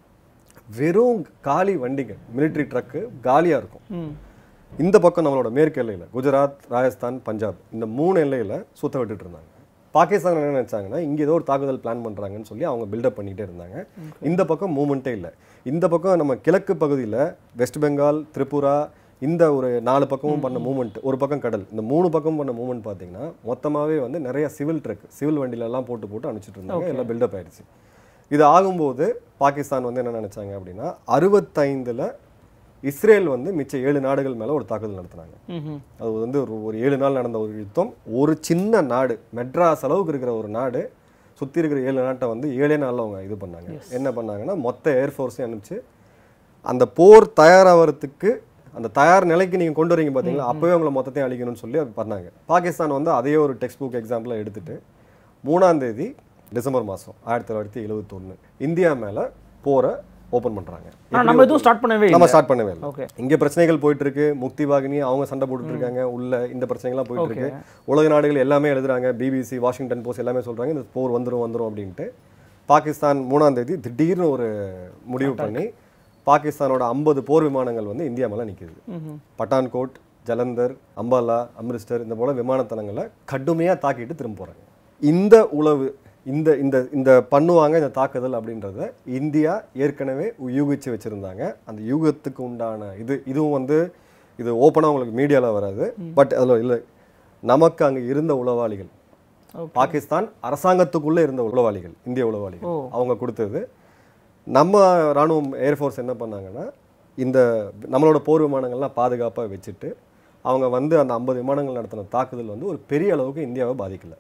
Speaker 2: வெறும் காலி வண்டிகள் மிலிட்ரி ட்ரக்கு காலியாக இருக்கும்
Speaker 3: ம்
Speaker 2: இந்த பக்கம் நம்மளோட மேற்கு எல்லையில் குஜராத் ராஜஸ்தான் பஞ்சாப் இந்த மூணு எல்லையில் சுத்த விட்டுட்டு இருந்தாங்க பாகிஸ்தான் என்ன நினைச்சாங்கன்னா இங்கே ஏதோ ஒரு தாக்குதல் பிளான் பண்ணுறாங்கன்னு சொல்லி அவங்க பில்டப் பண்ணிகிட்டே இருந்தாங்க இந்த பக்கம் மூமெண்ட்டே இல்லை இந்த பக்கம் நம்ம கிழக்கு பகுதியில் வெஸ்ட் பெங்கால் திரிபுரா இந்த ஒரு நாலு பக்கமும் பண்ண மூமெண்ட் ஒரு பக்கம் கடல் இந்த மூணு பக்கம் பண்ண மூமெண்ட் பார்த்தீங்கன்னா மொத்தமாகவே வந்து நிறைய சிவில் ட்ரக் சிவில் வண்டியில எல்லாம் போட்டு போட்டு அனுப்பிச்சிட்டு இருந்தாங்க எல்லாம் பில்டப் ஆயிடுச்சு இது ஆகும்போது பாகிஸ்தான் வந்து என்ன நினைச்சாங்க அப்படின்னா அறுபத்தைந்தில் இஸ்ரேல் வந்து மிச்ச ஏழு நாடுகள் மேலே ஒரு தாக்குதல் நடத்துனாங்க
Speaker 3: ம்ஹும்.
Speaker 2: அது வந்து ஒரு ஒரு ஏழு நாள் நடந்த ஒரு யுத்தம் ஒரு சின்ன நாடு மெட்ராஸ் அளவுக்கு இருக்கிற ஒரு நாடு சுற்றி இருக்கிற ஏழு நாட்டை வந்து ஏழே நாளில் அவங்க இது பண்ணாங்க என்ன பண்ணாங்கன்னா மொத்த ஏர்ஃபோர்ஸையும் அனுப்பிச்சு அந்த போர் தயாராகிறதுக்கு அந்த தயார் நிலைக்கு நீங்கள் கொண்டு வரீங்க பார்த்தீங்களா அப்போவே அவங்கள மொத்தத்தையும் அழிக்கணும்னு சொல்லி அது பண்ணாங்க பாகிஸ்தான் வந்து அதையே ஒரு டெக்ஸ்ட் புக் எக்ஸாம்பிளாக எடுத்துட்டு மூணாம் தேதி டிசம்பர் மாதம் ஆயிரத்தி தொள்ளாயிரத்தி எழுபத்தொன்று இந்தியா மேலே போரை ஓப்பன் பண்ணுறாங்க
Speaker 3: ஆனா நம்ம எதுவும் ஸ்டார்ட் பண்ணவே
Speaker 2: நம்ம
Speaker 3: இல்லை
Speaker 2: ஸ்டார்ட் பண்ணவே இல்லை
Speaker 3: ஓகே
Speaker 2: இங்க பிரச்சனைகள் போயிட்டு இருக்கு முக்தி வாகினி அவங்க சண்டை போட்டுட்டு இருக்காங்க உள்ள இந்த பிரச்சனைகள்லாம் போயிட்டு இருக்கு உலக நாடுகள் எல்லாமே எழுதுறாங்க பிபிசி வாஷிங்டன் போஸ்ட் எல்லாமே சொல்றாங்க இந்த போர் வந்துரும் வந்துரும் அப்படின்ட்டு பாகிஸ்தான் மூணாம் தேதி திடீர்னு ஒரு முடிவு பண்ணி பாகிஸ்தானோட ஐம்பது போர் விமானங்கள் வந்து இந்தியா மேல நிக்குது
Speaker 3: ம்ஹும்.
Speaker 2: பட்டான்கோட் ஜலந்தர் அம்பாலா அம்ரிஸ்டர் இந்த போல விமானத்தலங்களை கடுமையா தாக்கிட்டு திரும்ப போறாங்க இந்த உளவு இந்த இந்த இந்த பண்ணுவாங்க இந்த தாக்குதல் அப்படின்றத இந்தியா ஏற்கனவே யூகிச்சு வச்சிருந்தாங்க அந்த யூகத்துக்கு உண்டான இது இதுவும் வந்து இது ஓப்பனாக உங்களுக்கு மீடியாவில் வராது பட் அதில் இல்லை நமக்கு அங்கே இருந்த உளவாளிகள்
Speaker 3: Okay.
Speaker 2: பாகிஸ்தான் அரசாங்கத்துக்குள்ளே இருந்த உளவாளிகள் இந்திய உளவாளிகள்
Speaker 3: ஓ.
Speaker 2: அவங்க கொடுத்தது நம்ம ராணுவம் ஏர்ஃபோர்ஸ் என்ன பண்ணாங்கன்னா இந்த நம்மளோட போர் விமானங்கள்லாம் பாதுகாப்பாக வச்சுட்டு அவங்க வந்து அந்த ஐம்பது விமானங்கள் நடத்தின தாக்குதல் வந்து ஒரு பெரிய அளவுக்கு இந்தியாவை பாதிக்கல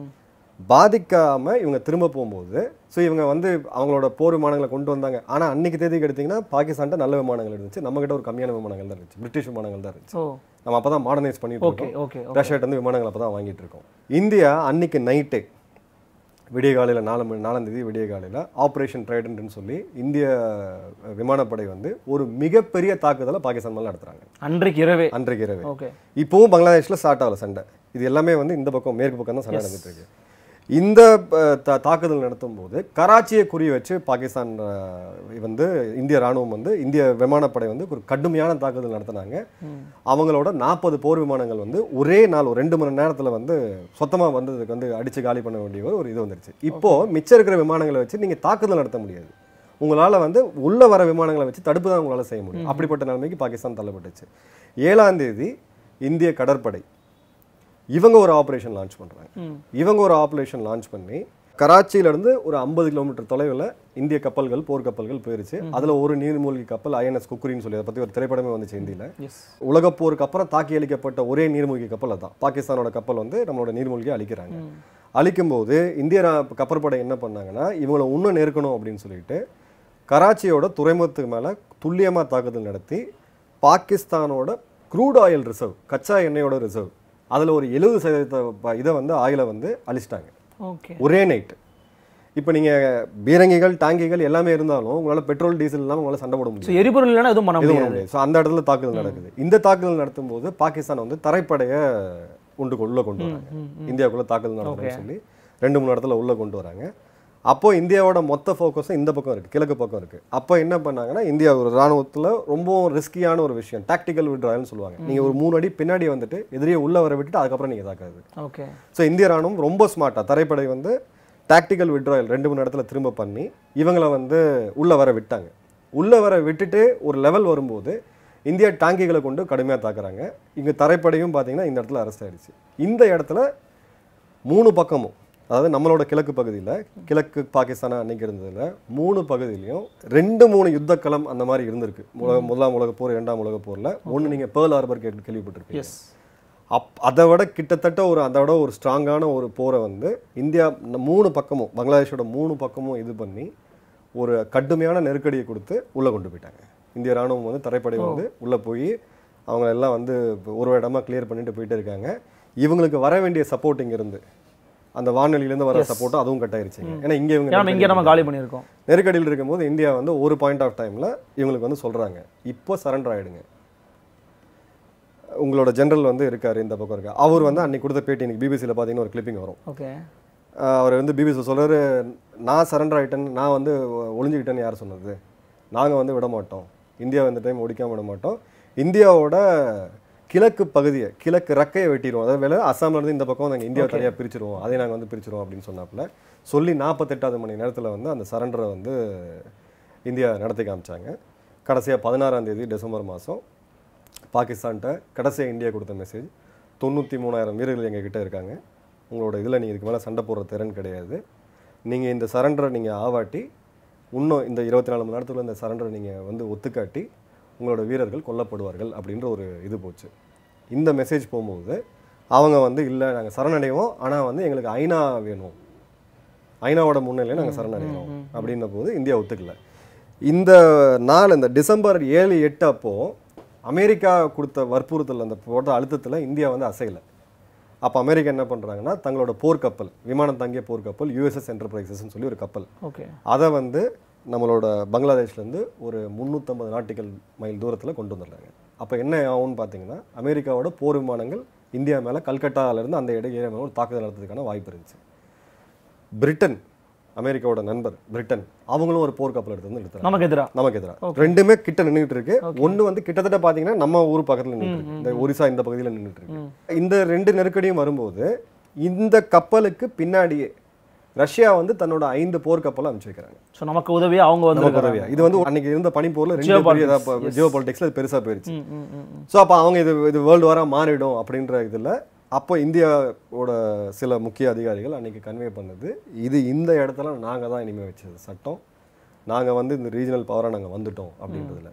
Speaker 2: பாதிக்காம இவங்க திரும்ப போகும்போது ஸோ இவங்க வந்து அவங்களோட போர் விமானங்களை கொண்டு வந்தாங்க ஆனா அன்னைக்கு தேதிக்கு எடுத்தீங்கன்னா பாகிஸ்தான்ட்ட நல்ல விமானங்கள் இருந்துச்சு நம்ம கிட்ட ஒரு கம்மியான விமானங்கள் தான் இருந்துச்சு பிரிட்டிஷ் விமானங்கள் தான் இருந்துச்சு
Speaker 3: ஓ
Speaker 2: நம்ம அப்பதான் மாடர்னைஸ் பண்ணிட்டு
Speaker 3: ஓகே
Speaker 2: இருக்கோம்
Speaker 3: ஓகே
Speaker 2: ரஷ்யாட்ட இருந்து விமானங்கள் அப்பதான் வாங்கிட்டு இருக்கோம் இந்தியா அன்னைக்கு நைட்டே விடிய காலையில் நாலு மணி நாலாம் தேதி விடிய காலையில் ஆப்ரேஷன் ட்ரைடன்ட்னு சொல்லி இந்திய விமானப்படை வந்து ஒரு மிகப்பெரிய தாக்குதலை பாகிஸ்தான் மேல நடத்துறாங்க
Speaker 3: அன்றைக்கு இரவே
Speaker 2: அன்றைக்கு இரவு
Speaker 3: ஓகே
Speaker 2: இப்போவும் பங்களாதேஷ்ல ஸ்டார்ட் ஆகல சண்டை இது எல்லாமே வந்து இந்த பக்கம் மேற்கு பக்கம் தான் சண்டை நடந்துட்டு இருக்கு இந்த அஹ், தா- தாக்குதல் நடத்தும் போது கராச்சியை குறி வச்சு பாகிஸ்தான் அஹ், வந்து இந்திய ராணுவம் வந்து இந்திய விமானப்படை வந்து ஒரு கடுமையான தாக்குதல் நடத்தினாங்க அவங்களோட நாற்பது போர் விமானங்கள் வந்து ஒரே நாள் ஒரு ரெண்டு மணி நேரத்துல வந்து சொத்தமா வந்து இதுக்கு வந்து அடிச்சு காலி பண்ண வேண்டிய ஒரு இது வந்துருச்சு இப்போ மிச்சம் இருக்கிற விமானங்களை வச்சு நீங்க தாக்குதல் நடத்த முடியாது உங்களால வந்து உள்ள வர விமானங்களை வச்சு தடுப்பு தான் உங்களால செய்ய முடியும் அப்படிப்பட்ட நிலைமைக்கு பாகிஸ்தான் தள்ளப்பட்டுச்சு ஏழாம் தேதி இந்திய கடற்படை இவங்க ஒரு ஆபரேஷன் லான்ச் பண்றாங்க இவங்க ஒரு ஆபரேஷன் லான்ச் பண்ணி கராச்சியில இருந்து ஒரு ஐம்பது கிலோமீட்டர் தொலைவில் இந்திய கப்பல்கள் போர் கப்பல்கள் போயிருச்சு அதுல ஒரு நீர்மூழ்கி கப்பல் ஐஎன்எஸ் குக்குரின்னு சொல்லி அதை பத்தி ஒரு திரைப்படமே வந்துச்சு ஹிந்தியில
Speaker 3: எஸ்
Speaker 2: உலகப் போருக்கு அப்புறம் தாக்கி அளிக்கப்பட்ட ஒரே நீர்மூழ்கி கப்பல் அதான் பாகிஸ்தானோட கப்பல் வந்து நம்மளோட நீர்மூழ்கி அழிக்கிறாங்க அழிக்கும் போது இந்திய ரா- கப்பற்படை என்ன பண்ணாங்கன்னா இவங்களை இன்னும் நெருக்கணும் அப்படின்னு சொல்லிட்டு கராச்சியோட துறைமுகத்துக்கு மேல துல்லியமா தாக்குதல் நடத்தி பாகிஸ்தானோட க்ரூட் ஆயில் ரிசர்வ் கச்சா எண்ணெயோட ரிசர்வ் அதுல ஒரு எழுபது சதவீத ப- இதை வந்து ஆயிலை வந்து அழிச்சிட்டாங்க
Speaker 3: ஓகே
Speaker 2: ஒரே நைட் இப்போ நீங்க பீரங்கிகள் டாங்கிகள் எல்லாமே இருந்தாலும் உங்களால பெட்ரோல் டீசல் இல்லாம உங்களால சண்டை போட முடியும்
Speaker 3: ஸோ எரிபொருள் இல்லைன்னா எதுவும் பண்ண
Speaker 2: எதுவும்
Speaker 3: முடியாது
Speaker 2: முடியாது ஸோ அந்த இடத்துல தாக்குதல் நடக்குது இந்த தாக்குதல் நடத்தும் போது பாகிஸ்தான் வந்து தரைப்படையை உண்டு உள்ள கொண்டு வராங்க இந்தியாவுக்குள்ள தாக்குதல் நடத்துறேன்னு சொல்லி ரெண்டு மூணு இடத்துல உள்ள கொண்டு வராங்க அப்போ இந்தியாவோட மொத்த ஃபோக்கஸும் இந்த பக்கம் இருக்கு கிழக்கு பக்கம் இருக்கு அப்போ என்ன பண்ணாங்கன்னா இந்தியா ஒரு ராணுவத்துல ரொம்பவும் ரிஸ்கியான ஒரு விஷயம் டாக்டிக்கல் விட்ராயல்னு சொல்லுவாங்க நீங்க ஒரு மூணு அடி பின்னாடி வந்துட்டு எதிரியை உள்ள வர விட்டுட்டு அதுக்கப்புறம் நீங்க தாக்காது
Speaker 3: ஓகே
Speaker 2: ஸோ இந்திய ராணுவம் ரொம்ப ஸ்மார்ட்டா தரைப்படை வந்து டாக்டிக்கல் விட்ராயல் ரெண்டு மூணு இடத்துல திரும்ப பண்ணி இவங்களை வந்து உள்ள வர விட்டாங்க உள்ள வர விட்டுட்டு ஒரு லெவல் வரும்போது இந்தியா டாங்கிகளை கொண்டு கடுமையாக தாக்குறாங்க இங்க தரைப்படையும் பார்த்தீங்கன்னா இந்த இடத்துல அரெஸ்ட் ஆயிடுச்சு இந்த இடத்துல மூணு பக்கமும் அதாவது நம்மளோட கிழக்கு பகுதியில் கிழக்கு பாகிஸ்தானா அன்னைக்கு இருந்ததுல மூணு பகுதியிலையும் ரெண்டு மூணு யுத்தக்களம் அந்த மாதிரி இருந்திருக்கு முல- முதலாம் உலகப் போர் இரண்டாம் உலகப் போர்ல ஒன்று நீங்கள் பேர்ல் ஹார்பர் கேட்டு கேள்விப்பட்டிருப்பீங்க
Speaker 3: எஸ்
Speaker 2: அப் அதை விட கிட்டத்தட்ட ஒரு அதை விட ஒரு ஸ்ட்ராங்கான ஒரு போரை வந்து இந்தியா இந்த மூணு பக்கமும் பங்களாதேஷோட மூணு பக்கமும் இது பண்ணி ஒரு கடுமையான நெருக்கடியை கொடுத்து உள்ளே கொண்டு போயிட்டாங்க இந்திய ராணுவம் வந்து தரைப்படை வந்து உள்ளே போய் அவங்க எல்லாம் வந்து ஒரு இடமா கிளியர் பண்ணிட்டு போயிட்டே இருக்காங்க இவங்களுக்கு வர வேண்டிய சப்போர்ட் இங்க இருந்து அந்த வானொலியிலேருந்து வர சப்போர்ட்டும் அதுவும் கட் ஆயிருச்சுங்க ஏன்னா இங்கே இவங்க
Speaker 3: ஏன்னா நம்ம இங்கே நம்ம காலி பண்ணியிருக்கோம்
Speaker 2: நெருக்கடியில் இருக்கும்போது இந்தியா வந்து ஒரு பாயிண்ட் ஆஃப் டைம்ல இவங்களுக்கு வந்து சொல்றாங்க இப்போ சரண்டர் ஆயிடுங்க உங்களோட ஜெனரல் வந்து இருக்காரு இந்த பக்கம் இருக்காரு அவர் வந்து அன்னைக்கு கொடுத்த பேட்டி இன்னைக்கு பிபிசியில் பார்த்தீங்கன்னா ஒரு கிளிப்பிங் வரும்
Speaker 3: ஓகே
Speaker 2: ஆஹ் அவர் வந்து பிபிசி சொல்றாரு நான் சரண்டர் ஆயிட்டேன்னு நான் வந்து ஒளிஞ்சுக்கிட்டேன்னு யார் சொன்னது நாங்கள் வந்து விட மாட்டோம் இந்தியா இந்த டைம் ஒடிக்காம விட மாட்டோம் இந்தியாவோட கிழக்கு பகுதியை கிழக்கு ரெக்கையை வெட்டிடுவோம் அதாவது வேலை அஸ்ஸாம்ல இருந்து இந்த பக்கம் நாங்கள் இந்தியாவை தனியாக பிரிச்சிருவோம் அதை நாங்கள் வந்து பிரிச்சிருவோம் அப்படின்னு சொன்னாப்புல சொல்லி நாற்பத்தெட்டாவது மணி நேரத்தில் வந்து அந்த சரண்டரை வந்து இந்தியா நடத்தி காமிச்சாங்க கடைசியாக பதினாறாம் தேதி டிசம்பர் மாதம் பாகிஸ்தான்கிட்ட கடைசியாக இந்தியா கொடுத்த மெசேஜ் தொண்ணூற்றி மூணாயிரம் வீரர்கள் எங்கள் கிட்ட இருக்காங்க உங்களோட இதில் நீங்கள் இதுக்கு மேலே சண்டை போடுற திறன் கிடையாது நீங்கள் இந்த சரண்டரை நீங்கள் ஆவாட்டி இன்னும் இந்த இருபத்தி நாலு மணி நேரத்துக்குள்ள இந்த சரண்டரை நீங்கள் வந்து ஒத்துக்காட்டி உங்களோட வீரர்கள் கொல்லப்படுவார்கள் அப்படின்ற ஒரு இது போச்சு இந்த மெசேஜ் போகும்போது அவங்க வந்து இல்லை நாங்கள் சரணடைவோம் ஆனால் வந்து எங்களுக்கு ஐநா வேணும் ஐநாவோட முன்னிலையில் நாங்கள் சரணடைகிறோம் அப்படின்ன போது இந்தியா ஒத்துக்கல இந்த நாள் இந்த டிசம்பர் ஏழு எட்டு அப்போ அமெரிக்கா கொடுத்த வற்புறுத்தல் அந்த போட்ட அழுத்தத்தில் இந்தியா வந்து அசையலை அப்போ அமெரிக்கா என்ன பண்ணுறாங்கன்னா தங்களோட போர்க்கப்பல் விமானம் தங்கிய போர்க்கப்பல் யூஎஸ்எஸ் என்டர்பிரைசஸ்ன்னு சொல்லி ஒரு கப்பல்
Speaker 3: ஓகே
Speaker 2: அதை வந்து நம்மளோட பங்களாதேஷ்லேருந்து ஒரு முந்நூற்றம்பது நாட்டிக்கல் மைல் தூரத்தில் கொண்டு வந்துடுறாங்க அப்போ என்ன ஆகும்னு பார்த்தீங்கன்னா அமெரிக்காவோட போர் விமானங்கள் இந்தியா மேலே கல்கட்டாவிலேருந்து அந்த இடம் ஏரியா மேலே ஒரு தாக்குதல் நடத்துறதுக்கான வாய்ப்பு இருந்துச்சு பிரிட்டன் அமெரிக்காவோட நண்பர் பிரிட்டன் அவங்களும் ஒரு போர் கப்பல் எடுத்து வந்து எடுத்துறாங்க
Speaker 3: நமக்கு எதிரா
Speaker 2: நமக்கு எதிராக ரெண்டுமே கிட்ட நின்றுட்டு இருக்கு ஒண்ணு வந்து கிட்டத்தட்ட பாத்தீங்கன்னா நம்ம ஊர் பக்கத்துல நின்றுட்டு இருக்கு இந்த ஒரிசா இந்த பகுதியில நின்றுட்டு இருக்கு இந்த ரெண்டு நெருக்கடியும் வரும்போது இந்த கப்பலுக்கு பின்னாடியே ரஷ்யா வந்து தன்னோட ஐந்து போர் கப்பலை அனுப்பிச்சு வைக்கிறாங்க
Speaker 3: ஸோ நமக்கு உதவியா அவங்க வந்து
Speaker 2: நமக்கு உதவியா இது வந்து அன்னைக்கு இருந்த பனிப்போர்ல ரெண்டு
Speaker 3: Geopolitics,
Speaker 2: பெரிய ஜியோ பாலிடிக்ஸ்ல பெருசா போயிருச்சு
Speaker 3: ம், ம், ம், ம்.
Speaker 2: ஸோ அப்போ அவங்க இது இது வேர்ல்டு வாரா மாறிடும் அப்படின்ற இதில் அப்போ இந்தியாவோட சில முக்கிய அதிகாரிகள் அன்னைக்கு கன்வே பண்ணது இது இந்த இடத்துல நாங்கள் தான் இனிமேல் வச்சது சட்டம் நாங்கள் வந்து இந்த ரீஜனல் பவராக நாங்கள் வந்துட்டோம் அப்படின்றதுல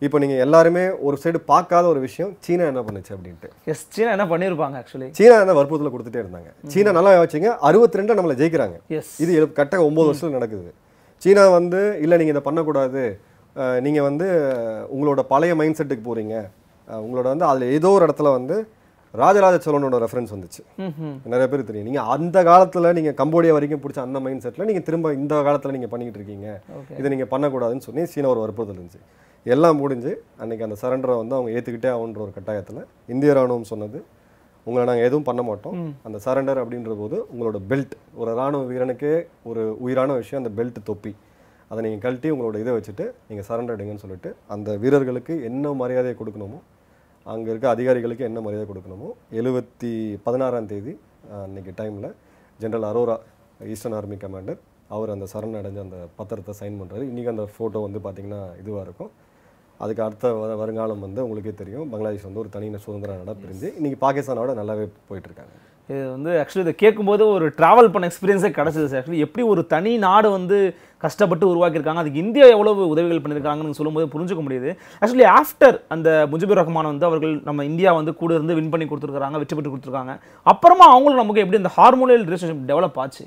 Speaker 2: இப்போ நீங்க எல்லாருமே ஒரு சைடு பார்க்காத ஒரு விஷயம் சீனா என்ன பண்ணுச்சு அப்படின்ட்டு
Speaker 3: எஸ் சீனா என்ன பண்ணியிருப்பாங்க ஆக்சுவலி
Speaker 2: சீனா என்ன வற்புறுத்தல கொடுத்துட்டே இருந்தாங்க சீனா நல்லா வச்சுங்க அறுபத்தி ரெண்டு நம்மளை ஜெயிக்கிறாங்க
Speaker 3: எஸ்
Speaker 2: இது எழு- கரெக்டாக ஒம்பது வருஷத்துல நடக்குது சீனா வந்து இல்லை நீங்கள் இதை பண்ணக்கூடாது அஹ், நீங்க வந்து அஹ், உங்களோட பழைய மைண்ட் செட்டுக்கு போறீங்க அஹ், உங்களோட வந்து அதுல ஏதோ ஒரு இடத்துல வந்து ராஜராஜ சோழனோட ரெஃபரன்ஸ் வந்துச்சு
Speaker 3: ம்
Speaker 2: நிறைய பேர் தெரியும் நீங்க அந்த காலத்துல நீங்க கம்போடியா வரைக்கும் பிடிச்ச அந்த மைண்ட் செட்ல நீங்க திரும்ப இந்த காலத்துல நீங்க பண்ணிக்கிட்டு இருக்கீங்க
Speaker 3: ஓகே
Speaker 2: இதை நீங்க பண்ணக்கூடாதுன்னு சொல்லி சீனா ஒரு வற்புறுத்தல் இருந்துச்சு எல்லாம் முடிஞ்சு அன்னைக்கு அந்த சரண்டரை வந்து அவங்க ஏத்துக்கிட்டே ஆகுன்ற ஒரு கட்டாயத்துல இந்திய ராணுவம் சொன்னது உங்களை நாங்க எதுவும் பண்ண மாட்டோம் அந்த சரண்டர் அப்படின்ற போது உங்களோட பெல்ட் ஒரு ராணுவ வீரனுக்கே ஒரு உயிரான விஷயம் அந்த பெல்ட் தொப்பி அதை நீங்க கழட்டி உங்களோட இதை வச்சுட்டு நீங்க சரண்டர் எடுங்கன்னு சொல்லிட்டு அந்த வீரர்களுக்கு என்ன மரியாதையை கொடுக்கணுமோ அங்க இருக்க அதிகாரிகளுக்கு என்ன மரியாதை கொடுக்கணுமோ எழுபத்தி பதினாறாம் தேதி அஹ், அன்னைக்கு டைம்ல general Arora eastern army commander அவர் அந்த சரண் அடைஞ்ச அந்த பத்திரத்தை சைன் பண்றாரு இன்னைக்கு அந்த ஃபோட்டோ வந்து பார்த்தீங்கன்னா இதுவாக இருக்கும் அதுக்கு அடுத்த வ- வருங்காலம் வந்து உங்களுக்கே தெரியும் பங்களாதேஷ் வந்து ஒரு தனி சுதந்திர நாடாக பிரிஞ்சு இன்னைக்கு பாகிஸ்தானோட நல்லாவே போயிட்டு இருக்காங்க
Speaker 3: இது வந்து ஆக்சுவலி இதை கேட்கும்போது ஒரு டிராவல் பண்ண எக்ஸ்பீரியன்ஸே கிடச்சிது சார் ஆக்சுவலி எப்படி ஒரு தனி நாடு வந்து கஷ்டப்பட்டு உருவாக்கியிருக்காங்க அதுக்கு இந்தியா எவ்வளவு உதவிகள் பண்ணியிருக்காங்கன்னு சொல்லும்போது புரிஞ்சுக்க முடியுது ஆக்சுவலி ஆஃப்டர் அந்த முஜிபுர் ரஹ்மான் வந்து அவர்கள் நம்ம இந்தியா வந்து கூட இருந்து வின் பண்ணி கொடுத்துருக்காங்க வெற்றி பெற்று கொடுத்துருக்காங்க அப்புறமா அவங்களும் நமக்கு எப்படி இந்த ஹார்மோனியல் ரிலேஷன்ஷிப் டெவலப் ஆச்சு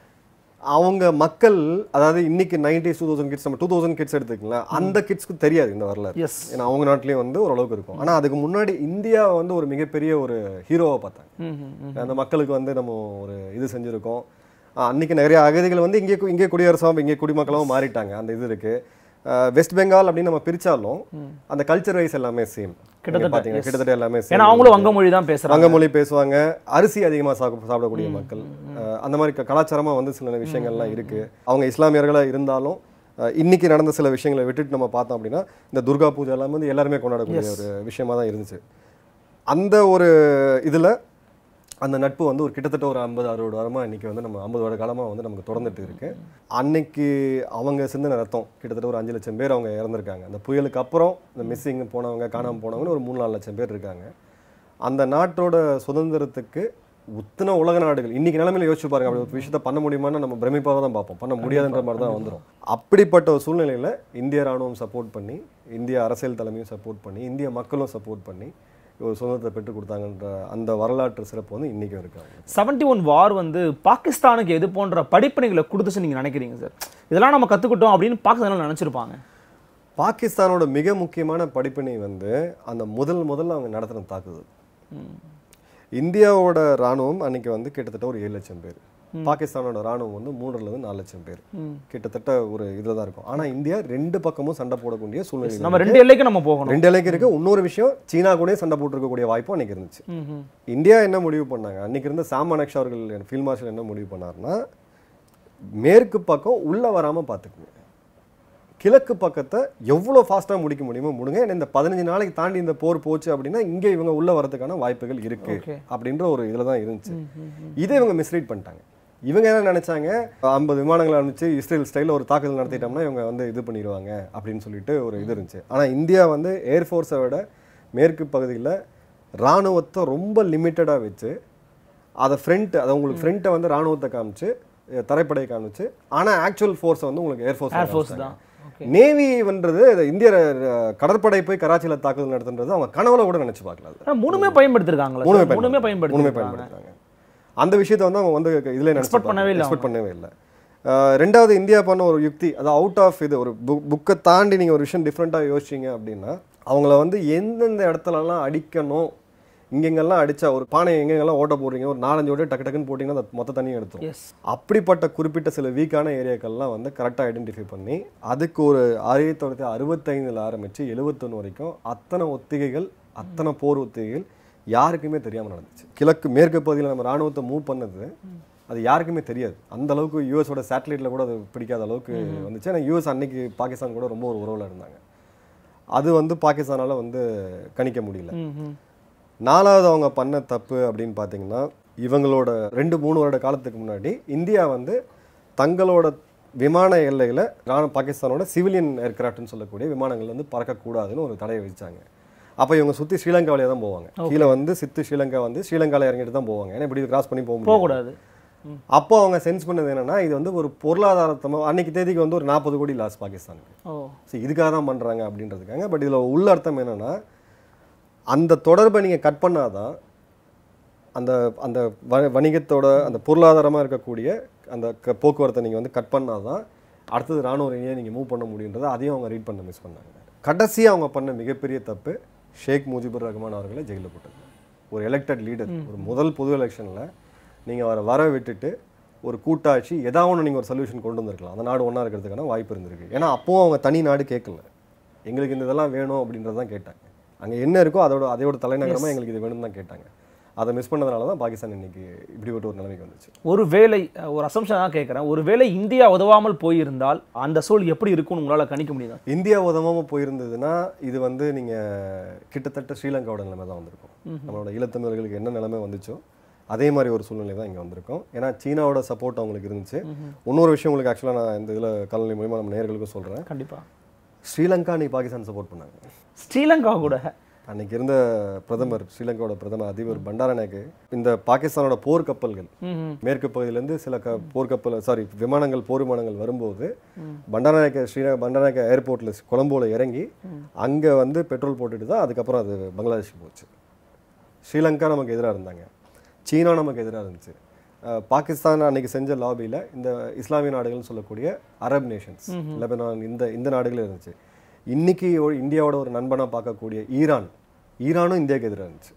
Speaker 2: அவங்க மக்கள் அதாவது இன்னைக்கு நைன்டி டூ தௌசண்ட் கிட்ஸ் நம்ம டூ தௌசண்ட் கிட்ஸ் எடுத்துக்கலாம் அந்த கிட்ஸ்க்கு தெரியாது இந்த வரலாறு
Speaker 3: எஸ்
Speaker 2: ஏன்னா அவங்க நாட்டிலேயும் வந்து ஓரளவுக்கு இருக்கும் ஆனா அதுக்கு முன்னாடி இந்தியா வந்து ஒரு மிகப்பெரிய ஒரு ஹீரோவை பார்த்தாங்க
Speaker 3: ம் ம்
Speaker 2: அந்த மக்களுக்கு வந்து நம்ம ஒரு இது செஞ்சுருக்கோம் ஆஹ் அன்னைக்கு நிறைய அகதிகள் வந்து இங்கே கு- இங்கே குடியரசாகவும் இங்கே குடிமக்களாகவும் மாறிட்டாங்க அந்த இது இருக்கு ஆஹ் வெஸ்ட் பெங்கால் அப்படின்னு நம்ம பிரிச்சாலும் அந்த கல்ச்சர் வைஸ் எல்லாமே சேம்
Speaker 3: கிட்டத்தட்ட,
Speaker 2: பார்த்தீங்கன்னா
Speaker 3: yes.
Speaker 2: கிட்டத்தட்ட எல்லாமே
Speaker 3: ஏன்னா
Speaker 2: சேம்
Speaker 3: அவங்களும் வங்க மொழி தான் பேசுறாங்க
Speaker 2: வங்க மொழி பேசுவாங்க அரிசி அதிகமா சாப்பிட சாப்பிடக்கூடிய மக்கள் ஆஹ் அந்த மாதிரி க- கலாச்சாரமா வந்து சில விஷயங்கள்லாம் இருக்கு அவங்க இஸ்லாமியர்களா இருந்தாலும் ஆஹ் இன்னைக்கு நடந்த சில விஷயங்களை விட்டுட்டு நம்ம பார்த்தோம் அப்படின்னா இந்த துர்கா பூஜை எல்லாம் வந்து எல்லாருமே கொண்டாடக்கூடிய
Speaker 3: Yes.
Speaker 2: ஒரு விஷயமா தான் இருந்துச்சு அந்த ஒரு இதுல அந்த நட்பு வந்து ஒரு கிட்டத்தட்ட ஒரு ஐம்பது அறுபது வருடமா இன்னைக்கு வந்து நம்ம ஐம்பது வருட காலமா வந்து நமக்கு தொடர்ந்துட்டு இருக்கு அன்னைக்கு அவங்க சிந்தின ரத்தம் கிட்டத்தட்ட ஒரு அஞ்சு லட்சம் பேர் அவங்க இறந்துருக்காங்க அந்த புயலுக்கு அப்புறம் இந்த மிஸ்ஸிங் போனவங்க காணாம போனவங்கன்னு ஒரு மூணு நாலு லட்சம் பேர் இருக்காங்க அந்த நாட்டோட சுதந்திரத்துக்கு உத்தன உலக நாடுகள் இன்னைக்கு நிலைமையில யோசிச்சு பாருங்க அப்படி ஒரு விஷயத்த பண்ண முடியுமான்னு நம்ம பிரமிப்பாக தான் பார்ப்போம் பண்ண முடியாதுன்ற மாதிரி தான் வந்துடும் அப்படிப்பட்ட ஒரு சூழ்நிலையில இந்திய ராணுவம் சப்போர்ட் பண்ணி இந்திய அரசியல் தலைமையும் சப்போர்ட் பண்ணி இந்திய மக்களும் சப்போர்ட் பண்ணி ஒரு சுதந்திரத்தை பெற்றுக் கொடுத்தாங்கன்ற அந்த வரலாற்று சிறப்பு வந்து இன்னைக்கும் இருக்காங்க
Speaker 3: செவன்டி ஒன் வார் வந்து பாகிஸ்தானுக்கு எது போன்ற படிப்பினைகளை கொடுத்துச்சு நீங்க நினைக்கிறீங்க சார் இதெல்லாம் நம்ம கத்துக்கிட்டோம் அப்படின்னு பாகிஸ்தான் நினைச்சிருப்பாங்க
Speaker 2: பாகிஸ்தானோட மிக முக்கியமான படிப்பினை வந்து அந்த முதல் முதல்ல அவங்க நடத்தின தாக்குதல் இந்தியாவோட ராணுவம் அன்னைக்கு வந்து கிட்டத்தட்ட ஒரு ஏழு லட்சம் பேர் பாகிஸ்தானோட ராணுவம் வந்து மூணுல இருந்து நாலு லட்சம் பேர் கிட்டத்தட்ட ஒரு இதுல தான் இருக்கும் ஆனா இந்தியா ரெண்டு பக்கமும் சண்டை போடக்கூடிய சூழ்நிலை
Speaker 3: நம்ம ரெண்டு எல்லைக்கு நம்ம போகணும்
Speaker 2: ரெண்டு இலைக்கு இருக்கு இன்னொரு விஷயம் சீனா கூட சண்டை போட்டுருக்கக்கூடிய வாய்ப்பும் அன்னைக்கு இருந்துச்சு
Speaker 3: ம், ம்.
Speaker 2: இந்தியா என்ன முடிவு பண்ணாங்க அன்னைக்கு இருந்த சாம் மனக்ஷா அவர்கள் ஃபீல்ட் மார்ஷல் என்ன முடிவு பண்ணாருன்னா மேற்கு பக்கம் உள்ள வராம பார்த்துக்குங்க கிழக்கு பக்கத்தை எவ்வளோ ஃபாஸ்ட்டாக முடிக்க முடியுமோ முடிங்க ஏன்னா இந்த பதினஞ்சு நாளைக்கு தாண்டி இந்த போர் போச்சு அப்படின்னா இங்கே இவங்க உள்ள வரதுக்கான வாய்ப்புகள் இருக்கு
Speaker 3: Okay.
Speaker 2: அப்படின்ற ஒரு இதில் தான் இருந்துச்சு இதை இவங்க மிஸ்ரீட் பண்ணிட்டாங்க இவங்க என்ன நினைச்சாங்க ஐம்பது விமானங்கள் இருந்துச்சு இஸ்ரேல் ஸ்டைலில் ஒரு தாக்குதல் நடத்திட்டோம்னா இவங்க வந்து இது பண்ணிடுவாங்க அப்படின்னு சொல்லிட்டு ஒரு இது இருந்துச்சு ஆனால் இந்தியா வந்து ஏர்ஃபோர்ஸை விட மேற்கு பகுதியில் ராணுவத்தை ரொம்ப லிமிட்டடாக வச்சு அதை ஃப்ரண்ட் அதை உங்களுக்கு ஃப்ரண்ட்டை வந்து ராணுவத்தை காமிச்சு அஹ் தரைப்படை காமிச்சு ஆனால் ஆக்சுவல் ஃபோர்ஸை வந்து உங்களுக்கு ஏர்ஃபோர்ஸ்
Speaker 3: ஏர்ஃபோர்ஸ் தான் ஓகே
Speaker 2: நேவின்றது இது இந்திய அஹ், கடற்படை போய் கராச்சியில் தாக்குதல் நடத்துன்றது அவங்க கனவுல கூட நினைச்சு பார்க்கல அது.
Speaker 3: ஆனா மூணுமே பயன்படுத்திருக்காங்களா
Speaker 2: மூணுமே
Speaker 3: சார்? மூணுமே
Speaker 2: மூணுமே
Speaker 3: பயன்படுத்திருக்காங்க
Speaker 2: பயன்படுத்துறாங்க அந்த விஷயத்தை வந்து அவங்க வந்து இதுல
Speaker 3: Expect பண்ணவே இல்ல
Speaker 2: எக்ஸ்பெக்ட் பண்ணவே இல்லை அஹ், ரெண்டாவது இந்தியா பண்ண ஒரு யுக்தி அது அவுட் ஆஃப் இது ஒரு புக்கை தாண்டி நீங்க ஒரு விஷயம் டிஃப்ரெண்ட்டாக யோசிச்சீங்க அப்படின்னா அவங்கள வந்து எந்தெந்த இடத்துலலாம் அடிக்கணும் இங்கெங்கெல்லாம் அடிச்சா ஒரு பானை எங்கெங்கெல்லாம் ஓட்ட போடுறீங்க ஒரு நாலஞ்சு ஓட்ட டக்கு டக்குன்னு போட்டிங்கன்னா அந்த மொத்த தண்ணியும் எடுத்துரும்
Speaker 3: எஸ்
Speaker 2: அப்படிப்பட்ட குறிப்பிட்ட சில வீக்கான ஏரியாக்கள்லாம் வந்து கரெக்டாக ஐடென்டிஃபை பண்ணி அதுக்கு ஒரு ஆயிரத்தி தொள்ளாயிரத்தி அறுபத்தைந்தில் ஆரம்பித்து எழுபத்தொன்று வரைக்கும் அத்தனை ஒத்திகைகள் அத்தனை போர் ஒத்திகைகள் யாருக்குமே தெரியாமல் நடந்துச்சு கிழக்கு மேற்கு பகுதியில் நம்ம ராணுவத்தை மூவ் பண்ணது அது யாருக்குமே தெரியாது அந்த அளவுக்கு யூஎஸோட சேட்டலைட்டில் கூட அது பிடிக்காத அளவுக்கு வந்துச்சு ஏன்னா யூஎஸ் அன்னைக்கு பாகிஸ்தான் கூட ரொம்ப ஒரு உறவில் இருந்தாங்க அது வந்து பாகிஸ்தானால வந்து கணிக்க முடியல
Speaker 3: ம் ம்
Speaker 2: நாலாவது அவங்க பண்ண தப்பு அப்படின்னு பார்த்தீங்கன்னா இவங்களோட ரெண்டு மூணு வருட காலத்துக்கு முன்னாடி இந்தியா வந்து தங்களோட விமான எல்லையில் ராணுவ பாகிஸ்தானோட சிவிலியன் ஏர்கிராஃப்ட்னு சொல்லக்கூடிய விமானங்கள் வந்து பறக்கக்கூடாதுன்னு ஒரு தடையை விதிச்சாங்க அப்போ இவங்க சுற்றி ஸ்ரீலங்கா வழியா தான் போவாங்க கீழே வந்து சித்து ஸ்ரீலங்கா வந்து ஸ்ரீலங்காவில் இறங்கிட்டு தான் போவாங்க ஏன்னா இப்படி கிராஸ் பண்ணி போக முடியாது
Speaker 3: போகக்கூடாது
Speaker 2: அப்போ அவங்க சென்ஸ் பண்ணது என்னன்னா இது வந்து ஒரு பொருளாதாரத்தமாக அன்னைக்கு தேதிக்கு வந்து ஒரு நாற்பது கோடி லாஸ் பாகிஸ்தானுக்கு
Speaker 3: ஓ
Speaker 2: ஸோ இதுக்காக தான் பண்ணுறாங்க அப்படின்றதுக்காக பட் இதில் உள்ள அர்த்தம் என்னன்னா அந்த தொடர்பை நீங்கள் கட் பண்ணாதான் அந்த அந்த வ- வணிகத்தோட அந்த பொருளாதாரமாக இருக்கக்கூடிய அந்த க போக்குவரத்தை நீங்கள் வந்து கட் பண்ணாதான் அடுத்தது ராணுவ ரீதியாக நீங்கள் மூவ் பண்ண முடியுன்றதை அதையும் அவங்க ரீட் பண்ண மிஸ் பண்ணாங்க கடைசியாக அவங்க பண்ண மிகப்பெரிய தப்பு ஷேக் முஜிபுர் ரஹ்மான் அவர்களை ஜெயிலில் போட்டது ஒரு எலெக்டட் லீடர் ஒரு முதல் பொது எலெக்ஷனில் நீங்கள் அவரை வர விட்டுட்டு ஒரு கூட்டாட்சி ஏதாவது ஒன்று நீங்கள் ஒரு சொல்யூஷன் கொண்டு வந்திருக்கலாம் அந்த நாடு ஒன்றா இருக்கிறதுக்கான வாய்ப்பு இருந்திருக்கு ஏன்னா அப்போவும் அவங்க தனி நாடு கேட்கல எங்களுக்கு இந்த இதெல்லாம் வேணும் அப்படின்றது தான் கேட்டாங்க அங்கே என்ன இருக்கோ அதோட அதையோட தலைநகரமாக எங்களுக்கு இது வேணும்னு தான் கேட்டாங்க அதை மிஸ் பண்ணதுனால தான் பாகிஸ்தான் இன்னைக்கு இப்படிப்பட்ட ஒரு நிலைமைக்கு வந்துச்சு
Speaker 3: ஒரு வேளை அஹ், ஒரு அசம்ஷன் தான் கேட்குறேன் ஒரு வேளை இந்தியா உதவாமல் போயிருந்தால் அந்த சூழல் எப்படி இருக்கும்னு உங்களால் கணிக்க முடியுதா
Speaker 2: இந்தியா உதவாமல் போயிருந்ததுன்னா இது வந்து நீங்கள் கிட்டத்தட்ட ஸ்ரீலங்காவோட நிலைமை தான் வந்திருக்கும் நம்மளோட ஈழத்தமிழர்களுக்கு என்ன நிலைமை வந்துச்சோ அதே மாதிரி ஒரு சூழ்நிலை தான் இங்கே வந்திருக்கும் ஏன்னா சீனாவோட சப்போர்ட் அவங்களுக்கு இருந்துச்சு இன்னொரு விஷயம் உங்களுக்கு ஆக்சுவலாக நான் இந்த இதில் காலநிலை மூலியமாக நம்ம நேர்களுக்கும் சொல்கிறேன்
Speaker 3: கண்டிப்பா
Speaker 2: ஸ்ரீலங்கா நீ பாகிஸ்தான் சப்போர்ட் பண்ணாங்க
Speaker 3: ஸ்ரீலங்கா கூட
Speaker 2: அன்னைக்கு இருந்த பிரதமர் ஸ்ரீலங்காவோட பிரதமர் அதிபர் பண்டாரநாயக்கு இந்த பாகிஸ்தானோட போர் கப்பல்கள்
Speaker 3: ம்ஹும்.
Speaker 2: மேற்கு பகுதியிலேருந்து சில க போர் கப்பல் சாரி விமானங்கள் போர் விமானங்கள் வரும்போது பண்டாரநாயக்க ஸ்ரீ பண்டாரநாயக்க ஏர்போர்ட்டில் கொலம்போல இறங்கி அங்கே வந்து பெட்ரோல் போட்டுட்டு தான் அதுக்கப்புறம் அது பங்களாதேஷுக்கு போச்சு ஸ்ரீலங்கா நமக்கு எதிராக இருந்தாங்க சீனா நமக்கு எதிராக இருந்துச்சு அஹ் பாகிஸ்தான் அன்னைக்கு செஞ்ச லாபியில் இந்த இஸ்லாமிய நாடுகள்னு சொல்லக்கூடிய அரப் நேஷன்ஸ் லெபனான் இந்த இந்த நாடுகளும் இருந்துச்சு இன்னைக்கு ஒரு இந்தியாவோட ஒரு நண்பனாக பார்க்கக்கூடிய ஈரான் ஈரானும் இந்தியாவுக்கு எதிராக இருந்துச்சு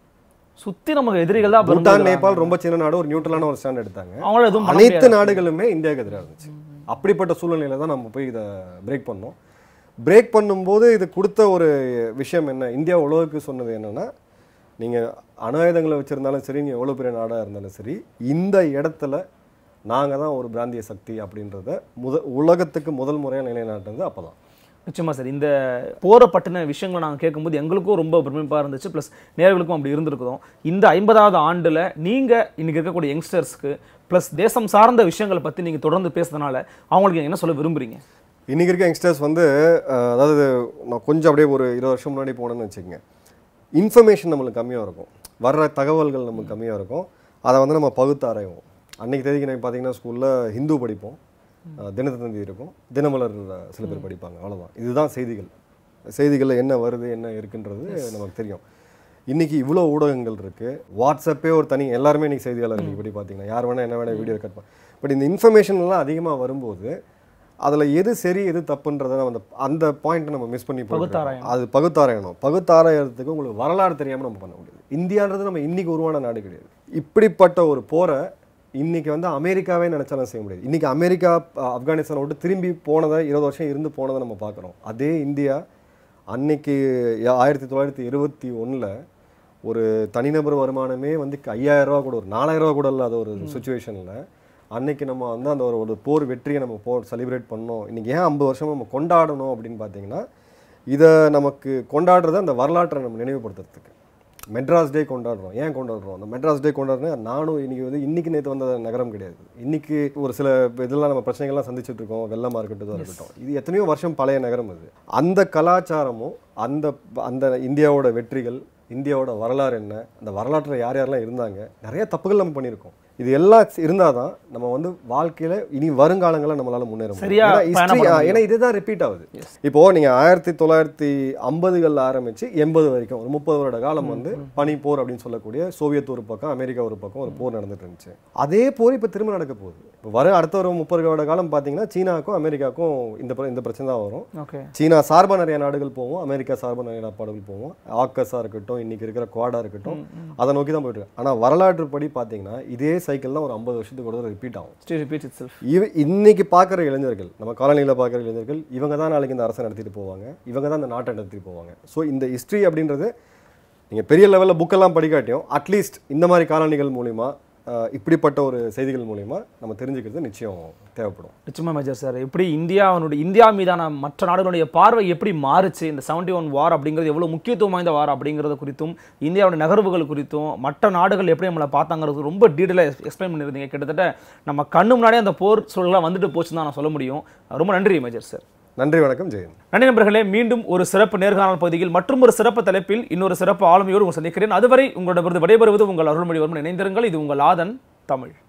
Speaker 3: சுத்தி நமக்கு எதிரிகள் தான்
Speaker 2: பூட்டான் நேபாள் ரொம்ப சின்ன நாடு ஒரு நியூட்ரலான ஒரு ஸ்டாண்ட் எடுத்தாங்க
Speaker 3: அவங்களால எதுவும் பண்ண
Speaker 2: அனைத்து
Speaker 3: முடியாது.
Speaker 2: நாடுகளுமே இந்தியாவுக்கு எதிராக இருந்துச்சு அப்படிப்பட்ட சூழ்நிலையில தான் நம்ம போய் இதை பிரேக் பண்ணோம் பிரேக் பண்ணும்போது இது கொடுத்த ஒரு விஷயம் என்ன இந்தியா உலகுக்கு சொன்னது என்னன்னா நீங்க அணு ஆயுதங்களை வச்சிருந்தாலும் சரி நீங்க எவ்வளவு பெரிய நாடா இருந்தாலும் சரி இந்த இடத்துல நாங்க தான் ஒரு பிராந்திய சக்தி அப்படின்றத முத உலகத்துக்கு முதல் முறையாக நிலைநாட்டுறது அப்பதான்
Speaker 3: நிச்சயமா சார் இந்த போரை பற்றின விஷயங்களை நாங்கள் கேட்கும்போது எங்களுக்கும் ரொம்ப பிரமிப்பாக இருந்துச்சு ப்ளஸ் நேர்களுக்கும் அப்படி இருந்திருக்குதோம் இந்த ஐம்பதாவது ஆண்டில் நீங்கள் இன்னைக்கு இருக்கக்கூடிய யங்ஸ்டர்ஸ்க்கு ப்ளஸ் தேசம் சார்ந்த விஷயங்களை பற்றி நீங்கள் தொடர்ந்து பேசுறதுனால அவங்களுக்கு நீங்க என்ன சொல்ல விரும்புறீங்க
Speaker 2: இன்னைக்கு இருக்க யங்ஸ்டர்ஸ் வந்து அஹ், அதாவது நான் கொஞ்சம் அப்படியே ஒரு இருபது வருஷம் முன்னாடி போனேன்னு வச்சுக்கோங்க இன்ஃபர்மேஷன் நம்மளுக்கு கம்மியாக இருக்கும் வர்ற தகவல்கள் நமக்கு கம்மியாக இருக்கும் அதை வந்து நம்ம பகுத்து ஆராய்வோம் அன்னைக்கு தேதிக்கு நான் பார்த்தீங்கன்னா ஸ்கூலில் ஹிந்து படிப்போம் அஹ், தினத்தந்தி இருக்கும் தினமலர் அஹ், சில பேர் படிப்பாங்க அவ்வளவுதான் இதுதான் செய்திகள் செய்திகளில் என்ன வருது என்ன இருக்குன்றது நமக்கு தெரியும் இன்னைக்கு இவ்வளோ ஊடகங்கள் இருக்கு வாட்ஸ்அப்பே ஒரு தனி எல்லாருமே இன்னைக்கு செய்தியாளர் இன்னைக்கு படி பார்த்தீங்கன்னா யார் வேணா என்ன வேணா வீடியோ கட் பட் இந்த இன்ஃபர்மேஷன் எல்லாம் அதிகமாக வரும்போது அதில் எது சரி எது தப்புன்றதை நம்ம அந்த அந்த பாயிண்ட் நம்ம மிஸ் பண்ணி போயிடுறோம்.
Speaker 3: பகுத்தாராயணும்.
Speaker 2: அது பகுத்தாராயணும் பகுத்தாராயறதுக்கு உங்களுக்கு வரலாறு தெரியாமல் நம்ம பண்ண முடியாது இந்தியான்றது நம்ம இன்னைக்கு உருவான நாடு கிடையாது இப்படிப்பட்ட ஒரு போரை இன்னைக்கு வந்து அமெரிக்காவே நினைச்சாலும் செய்ய முடியாது இன்னைக்கு அமெரிக்கா அஹ், ஆப்கானிஸ்தானை விட்டு திரும்பி போனதை இருபது வருஷம் இருந்து போனதை நம்ம பார்க்குறோம் அதே இந்தியா அன்னைக்கு ய- ஆயிரத்தி தொள்ளாயிரத்தி இருபத்தி ஒண்ணுல ஒரு தனிநபர் வருமானமே வந்து ஐயாயிரம் ரூபா கூட ஒரு நாலாயிரம் ரூபா கூட இல்லாத ஒரு சுச்சுவேஷனில் அன்னைக்கு நம்ம வந்து அந்த ஒரு ஒரு போர் வெற்றியை நம்ம போர் செலிப்ரேட் பண்ணோம் இன்னைக்கு ஏன் ஐம்பது வருஷமா நம்ம கொண்டாடணும் அப்படின்னு பார்த்தீங்கன்னா இதை நமக்கு கொண்டாடுறது அந்த வரலாற்றை நம்ம நினைவுபடுத்துறதுக்கு மெட்ராஸ் டே கொண்டாடுறோம் ஏன் கொண்டாடுறோம் அந்த மெட்ராஸ் டே கொண்டாடுறது நானும் இன்னைக்கு வந்து இன்னைக்கு நேற்று வந்த நகரம் கிடையாது இன்னைக்கு ஒரு சில இதெல்லாம் நம்ம பிரச்சனைகள்லாம் சந்திச்சுட்டு இருக்கோம் வெள்ளமா இருக்கட்டும் இதுவா இருக்கட்டும் இது எத்தனையோ வருஷம் பழைய நகரம் அது அந்த கலாச்சாரமும் அந்த அந்த இந்தியாவோட வெற்றிகள் இந்தியாவோட வரலாறு என்ன அந்த வரலாற்றில் யார் யாரெல்லாம் இருந்தாங்க நிறைய தப்புகள் நம்ம பண்ணியிருக்கோம் இது எல்லாம் இருந்தால் தான் நம்ம வந்து வாழ்க்கையில இனி வருங்காலங்களில் நம்மளால முன்னேற முடியும்
Speaker 3: சரியா
Speaker 2: ஏன்னா
Speaker 3: பயணம்
Speaker 2: history-
Speaker 3: பண்ண
Speaker 2: ஆ, ஏன்னா இதுதான் ரிப்பீட் ஆகுது இப்போ நீங்க ஆயிரத்தி தொள்ளாயிரத்தி ஐம்பதுகளில் ஆரம்பிச்சு எண்பது வரைக்கும் ஒரு முப்பது வருட காலம் வந்து பனி போர் அப்படின்னு சொல்லக்கூடிய சோவியத் ஒரு பக்கம் அமெரிக்கா ஒரு பக்கம் ஒரு போர் நடந்துட்டு இருந்துச்சு அதே போர் இப்போ திரும்ப நடக்க போகுது இப்போ வர அடுத்த ஒரு முப்பது வருட காலம் பார்த்தீங்கன்னா சீனாவுக்கும் அமெரிக்காவுக்கும் இந்த பிர- இந்த பிரச்சனை தான் வரும்
Speaker 3: ஓகே
Speaker 2: சீனா சார்பா நிறைய நாடுகள் போவோம் அமெரிக்கா சார்பா நிறைய நாடுகள் போவோம் ஆக்கஸா இருக்கட்டும் இன்னைக்கு இருக்கிற குவாடா இருக்கட்டும் அதை நோக்கி தான் போயிட்டு இருக்கு ஆனா வரலாற்று படி பார்த்தீங்கன்னா இதே சைக்கிள் தான் ஒரு ஐம்பது வருஷத்துக்கு ஒரு ரிப்பீட் ஆகும்
Speaker 3: ஸ்டே ரிப்பீட் இட் செல்ஃப்
Speaker 2: இவ இன்னைக்கு பார்க்குற இளைஞர்கள் நம்ம காலனியில் பார்க்குற இளைஞர்கள் இவங்க தான் நாளைக்கு இந்த அரசை நடத்திட்டு போவாங்க இவங்க தான் இந்த நாட்டை நடத்திட்டு போவாங்க ஸோ இந்த ஹிஸ்ட்ரி அப்படின்றது நீங்கள் பெரிய லெவலில் புக்கெல்லாம் படிக்காட்டியும் அட்லீஸ்ட் இந்த மாதிரி காலனிகள் மூலிமா அஹ், இப்படிப்பட்ட ஒரு செய்திகள் மூலிமா நம்ம தெரிஞ்சுக்கிறது நிச்சயம் தேவைப்படும்
Speaker 3: நிச்சயமா மேஜர் சார் எப்படி இந்தியாவினுடைய இந்தியா மீதான மற்ற நாடுகளுடைய பார்வை எப்படி மாறுச்சு இந்த செவன்டி ஒன் வார் அப்படிங்கிறது எவ்வளவு முக்கியத்துவம் வாய்ந்த வார் அப்படிங்கிறது குறித்தும் இந்தியாவுடைய நகர்வுகள் குறித்தும் மற்ற நாடுகள் எப்படி நம்மளை பார்த்தாங்கிறது ரொம்ப டீட்டெயிலாக எக்ஸ்பிளைன் பண்ணியிருந்தீங்க கிட்டத்தட்ட நம்ம கண்ணு முன்னாடியே அந்த போர் சூழலாம் வந்துட்டு போச்சுன்னு தான் நான் சொல்ல முடியும் ரொம்ப நன்றி மேஜர் சார்
Speaker 2: நன்றி வணக்கம் ஜெயன்
Speaker 3: நன்றி நண்பர்களே மீண்டும் ஒரு சிறப்பு நேர்காணல் பகுதியில் மற்றும் ஒரு சிறப்பு தலைப்பில் இன்னொரு சிறப்பு ஆளுமையோடு உங்களை சந்திக்கிறேன் அதுவரை உங்களிடமிருந்து விடைபெறுவது உங்கள் அருள்மொழிவர்மன் இணைந்திருங்கள் இது உங்கள் ஆதன் தமிழ்